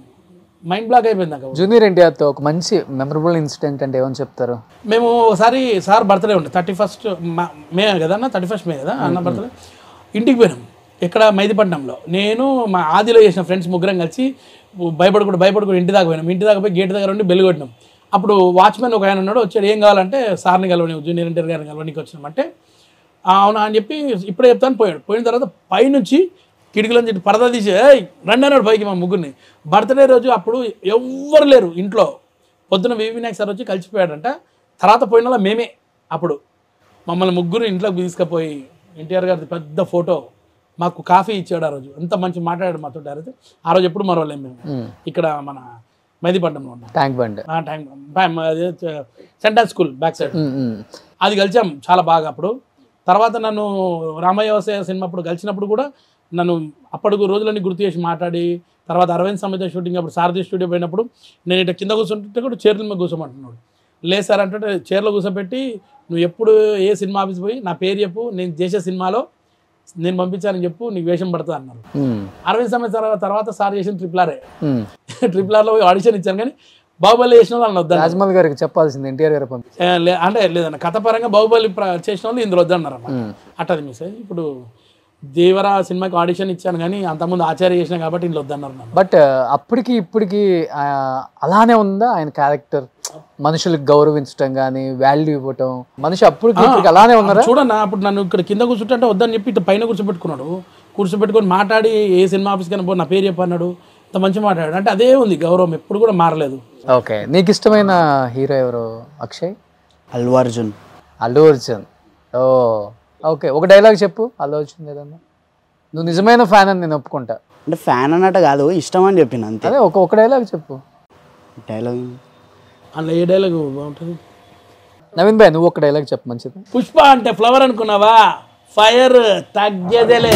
మైండ్ బ్లాక్ అయిపోయింది నాకు జూనియర్ ఎన్టీఆర్తో ఒక మంచి మెమరబుల్ ఇన్సిడెంట్ అంటే ఏమని చెప్తారు మేము ఒకసారి సార్ బర్త్డే ఉండే థర్టీ ఫస్ట్ మే కదా అన్న థర్టీ ఫస్ట్ మే కదా అన్న బర్త్డే ఇంటికి పోయినాం ఇక్కడ మైదిపట్నంలో నేను మా ఆదిలో చేసిన ఫ్రెండ్స్ ముగ్గురం కలిసి భయపడకుండా భయపడకుండా ఇంటి దాకా పోయినాం ఇంటి దాకా పోయి గేట్ దగ్గర ఉండి బెల్లు కొట్టినాం అప్పుడు వాచ్మెన్ ఒక ఆయన ఉన్నాడు వచ్చాడు ఏం కావాలంటే సార్ని కలవని జూనియర్ ఇంటర్ గారిని కలవనికి వచ్చినామంటే "ఆ, అవునా అని చెప్పి ఇప్పుడే చెప్తాను పోయాడు పోయిన తర్వాత పైనుంచి కిటికీలో నుంచి పరదా తీసి "ఏయ్, రండి అన్నాడు పైకి మా ముగ్గురిని బర్త్డే రోజు అప్పుడు ఎవ్వరు లేరు ఇంట్లో పొద్దున వివి వినాయక్ సార్ వచ్చి కలిసిపోయాడంట తర్వాత పోయిన వాళ్ళ మేమే అప్పుడు మమ్మల్ని ముగ్గురు ఇంట్లోకి తీసుకుపోయి ఎన్టీఆర్ గారిది పెద్ద ఫోటో మాకు కాఫీ ఇచ్చాడు ఆ రోజు ఎంత మంచి మాట్లాడాడు మాతో డైరెక్ట్ ఆ రోజు ఎప్పుడు మరవలేం మేము ఇక్కడ మన మైదీపట్నంలో ఉన్నాం ట్యాంక్ బండ్ ఆ time centre school back side అది కలిసాం చాలా బాగా అప్పుడు తర్వాత నన్ను రామయ్య వ్యవసాయ సినిమా అప్పుడు కలిసినప్పుడు కూడా నన్ను అప్పటికి రోజులన్నీ గుర్తు చేసి మాట్లాడి తర్వాత అరవింద్ సమేత షూటింగ్ అప్పుడు సారథి స్టూడియో పోయినప్పుడు నేను ఇట్లా కింద కూర్చుంటుంటే కూడా చైర్ల మీద కూర్చోమంటున్నాడు లేదు సార్ అంటే చైర్లో కూర్చోబెట్టి నువ్వు ఎప్పుడు ఏ సినిమా ఆఫీస్ పోయి నా పేరు చెప్పు నేను చేసే సినిమాలో నేను పంపించానని చెప్పు నీకు వేషం పడుతుంది అన్నారు అరవింద్ సమేత తర్వాత తర్వాత సార్ చేసిన ట్రిపుల్ ఆర్ ట్రిపుల్ ఆర్లో ఆడిషన్ ఇచ్చాను కానీ బాహుబలి చేసిన వాళ్ళు నన్ను వద్దన్నారు రాజమౌళి గారికి చెప్పాల్సింది ఎన్టీఆర్ గారు పంపి ఏ, లే- అంటే లేదన్న కథ పరంగా బాహుబలి ప్ర- చేసిన వాళ్ళు ఇందులో వద్దన్నారు అన్నమాట అట్టది మిస్ అయ్యి ఇప్పుడు దేవరా సినిమాకి ఆడిషన్ ఇచ్చాను కానీ అంతకుముందు ఆచార్య చేసిన కాబట్టి ఇందులో వద్దన్నారు నన్ను బట్ అప్పటికి ఇప్పటికి ఆ, అలానే ఉందా ఆయన క్యారెక్టర్ మనుషులకు గౌరవించడం కానీ వాల్యూ ఇవ్వటం మనిషి అప్పటికి ఇప్పటికి అలానే ఉన్నారా చూడన్న అప్పుడు నన్ను ఇక్కడ కింద కూర్చుంటే వద్దని చెప్పి ఇటు పైన కూర్చోబెట్టుకున్నాడు కూర్చోబెట్టుకొని మాట్లాడి ఏ సినిమా ఆఫీస్కి అయినా పో నా పేరు చెప్పన్నాడు అంత మంచి మాట్లాడాడు అంటే అదే ఉంది గౌరవం ఎప్పుడు కూడా మారలేదు ఓకే నీకు ఇష్టమైన హీరో ఎవరు అక్షయ్ అల్లు అర్జున్ అల్లు అర్జున్ ఓ ఓకే ఒక డైలాగ్ చెప్పు అల్లు అర్జున్ ఏదన్నా నువ్వు నిజమైన ఫ్యాన్ అని నేను ఒప్పుకుంటా అంటే ఫ్యాన్ అన్నట్టు కాదు ఇష్టం అని చెప్పిన అంతే అదే ఒక ఒక డైలాగ్ చెప్పు డైలాగ్ అందులో ఏ డైలాగ్ బాగుంటుంది నవీన్ భాయ్ నువ్వు ఒక డైలాగ్ చెప్పు మంచిది పుష్ప అంటే ఫ్లవర్ అనుకున్నావా ఫైర్ తగ్గేదేలే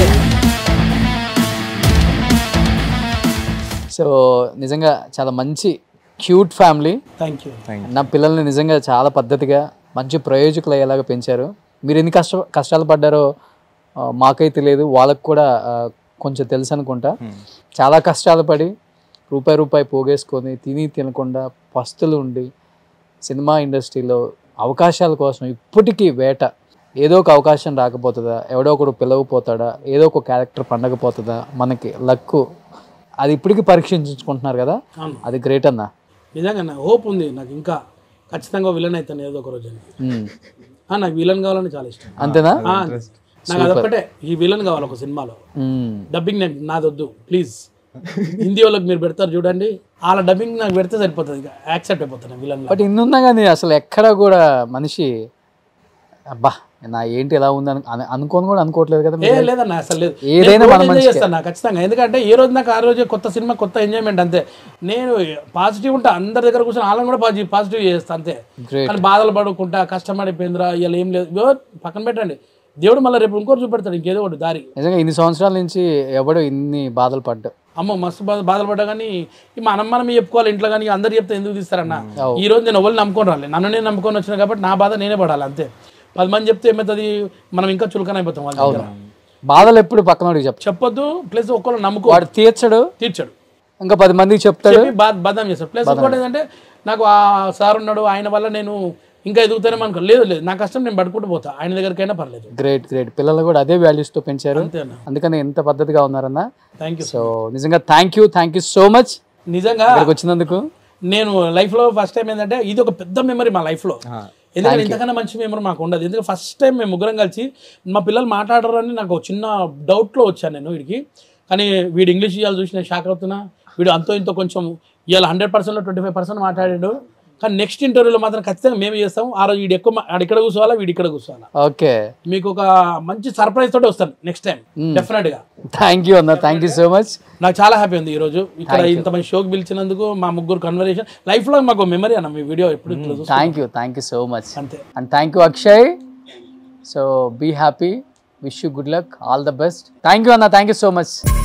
సో నిజంగా చాలా మంచి క్యూట్ ఫ్యామిలీ థ్యాంక్ యూ నా పిల్లల్ని నిజంగా చాలా పద్ధతిగా మంచి ప్రయోజకులు అయ్యేలాగా పెంచారు మీరు ఎన్ని కష్ట కష్టాలు పడ్డారో ఆ, మాకైతే తెలియదు వాళ్ళకు కూడా ఆ, కొంచెం తెలుసు అనుకుంటా చాలా కష్టాలు పడి రూపాయి రూపాయి పోగేసుకొని తిని తినకుండా పస్తులు ఉండి సినిమా ఇండస్ట్రీలో అవకాశాల కోసం ఇప్పటికీ వేట ఏదో ఒక అవకాశం రాకపోతుందా ఎవడో ఒకడు పిలవపోతాడా ఏదో ఒక క్యారెక్టర్ పండకపోతుందా మనకి లక్కు అది ఇప్పటికీ పరీక్షించుకుంటున్నారు కదా అవును. అది గ్రేట్ అన్నా నిజంగా నా హోప్ ఉంది నాకు ఇంకా ఖచ్చితంగా విలన్ అవుతాను ఏదో ఒక రోజు అని. ఉమ్. ఆ, నాకు విలన్ కావాలని చాలా ఇష్టం అంతేనా ఆ, నాకు అదొక్కటే ఈ విలన్ కావాలి ఒక సినిమాలో ఉమ్. డబ్బింగ్ నాకు నాదొద్దు ప్లీజ్ హిందీ వాళ్ళకి మీరు పెడతారు చూడండి వాళ్ళ డబ్బింగ్ నాకు పెడితే సరిపోతుంది ఇక యాక్సెప్ట్ అయిపోతాను విలన్ బట్ ఇన్నున్నా కానీ అసలు ఎక్కడ కూడా మనిషి అబ్బా నా ఏంటి ఎలా ఉంది అని అను- అనుకోని కూడా అనుకోవట్లేదు కదా ఏ మీరు. లేదన్న అసలు లేదు ఏదైనా నేను మన రోజు enjoy మంచికే. చేస్తాను నాకు ఖచ్చితంగా ఎందుకంటే ఏ రోజు నాకు ఆ రోజు కొత్త సినిమా కొత్త ఎంజాయ్మెంట్ అంతే నేను పాజిటివ్ ఉంటా అందరి దగ్గర కూర్చొని వాళ్ళని కూడా పాజిటివ్ పాజిటివ్ చేస్తాను అంతే Great. కానీ బాధలు పడుకుంటా కష్టపడిపోయిందిరా ఇలా ఏం లేదు ఇగో పక్కన పెట్టండి దేవుడు మళ్ళీ రేపు ఇంకోటి చూపెడతాడు ఇంకేదో ఒకటి దారి నిజంగా ఇన్ని సంవత్సరాల నుంచి ఎవడు ఇన్ని బాధలు పడ్డా అమ్మ మస్తు బాధ బాధలు పడ్డా కానీ ఈ మనం మనం చెప్పుకోవాలి ఇంట్లో కానీ అందరు చెప్తే ఎందుకు తీస్తారన్న అవు. ఈ రోజు నేను ఎవరు నమ్ముకొని రాలే నన్ను నేను నమ్ముకొని వచ్చిన కాబట్టి నా బాధ నేనే పడాలి అంతే పది మంది చెప్తే ఏమవుతుంది మనం ఇంకా చులకన అయిపోతాం వాళ్ళ దగ్గర బాధలు ఎప్పుడు పక్కనోడికి చెప్పు చెప్పొద్దు ప్లస్ ఒక్కరు నమ్ముకో వాడు తీర్చడు తీర్చాడు ఇంకా పది మందికి చెప్తాడు చెప్పి బాధ బదనాం చేస్తాడు ప్లస్ ఇంకోటి ఏంటంటే నాకు ఆ సార్ ఉన్నాడు ఆయన వల్ల నేను ఇంకా ఎదుగుతానే అనుకో లేదు లేదు నా కష్టం నేను పడుకుంటూ పోతా ఆయన దగ్గరికైనా పర్లేదు గ్రేట్ గ్రేట్ పిల్లలు కూడా అదే values తో పెంచారు అంతేనా అందుకని ఎంత పద్ధతిగా ఉన్నారన్న థ్యాంక్ యూ సో నిజంగా thank you thank you so much నిజంగా ఇక్కడికి వచ్చినందుకు నేను లైఫ్లో ఫస్ట్ టైం ఏంటంటే ఇది ఒక పెద్ద మెమరీ మా లైఫ్లో ఎందుకంటే ఇంతకన్నా మంచి మెమరీ మాకు ఉండదు ఎందుకంటే ఫస్ట్ టైం మేము ముగ్గురం కలిసి మా పిల్లలు మాట్లాడరు అని నాకు ఒక చిన్న డౌట్లో వచ్చాను నేను వీడికి కానీ వీడు ఇంగ్లీష్ ఇవాళ చూసి నేను షాక్ అవుతున్నా వీడు అంతో ఇంతో కొంచెం ఇవాళ హండ్రెడ్ పర్సెంట్లో ట్వంటీ ఫైవ్ పర్సెంట్ మాట్లాడాడు కానీ నెక్స్ట్ ఇంటర్వ్యూలో మాత్రం ఖచ్చితంగా మేము చేస్తాం ఆ రోజు వీడు ఎక్కువ మా- ఆడు ఇక్కడ కూర్చోవాలా వీడు ఇక్కడ కూర్చోవాలా ఓకే మీకు ఒక మంచి సర్ప్రైజ్ తోటి వస్తాను నెక్స్ట్ టైం డెఫినెట్ గా థ్యాంక్ యూ అన్న థ్యాంక్ యూ సో మచ్ నాకు చాలా హ్యాపీ ఉంది ఈ రోజు ఇక్కడ ఇంత మంది షోకి పిలిచినందుకు మా ముగ్గురు కన్వర్సేషన్ లైఫ్ లో మాకు మెమరీ అన్న మీ వీడియో ఎప్పుడు ఇట్లా చూస్తాం. Thank you thank you so much అంతే and thank you Akshay so be happy wish you good luck all the best thank you అన్న థ్యాంక్ యూ సో మచ్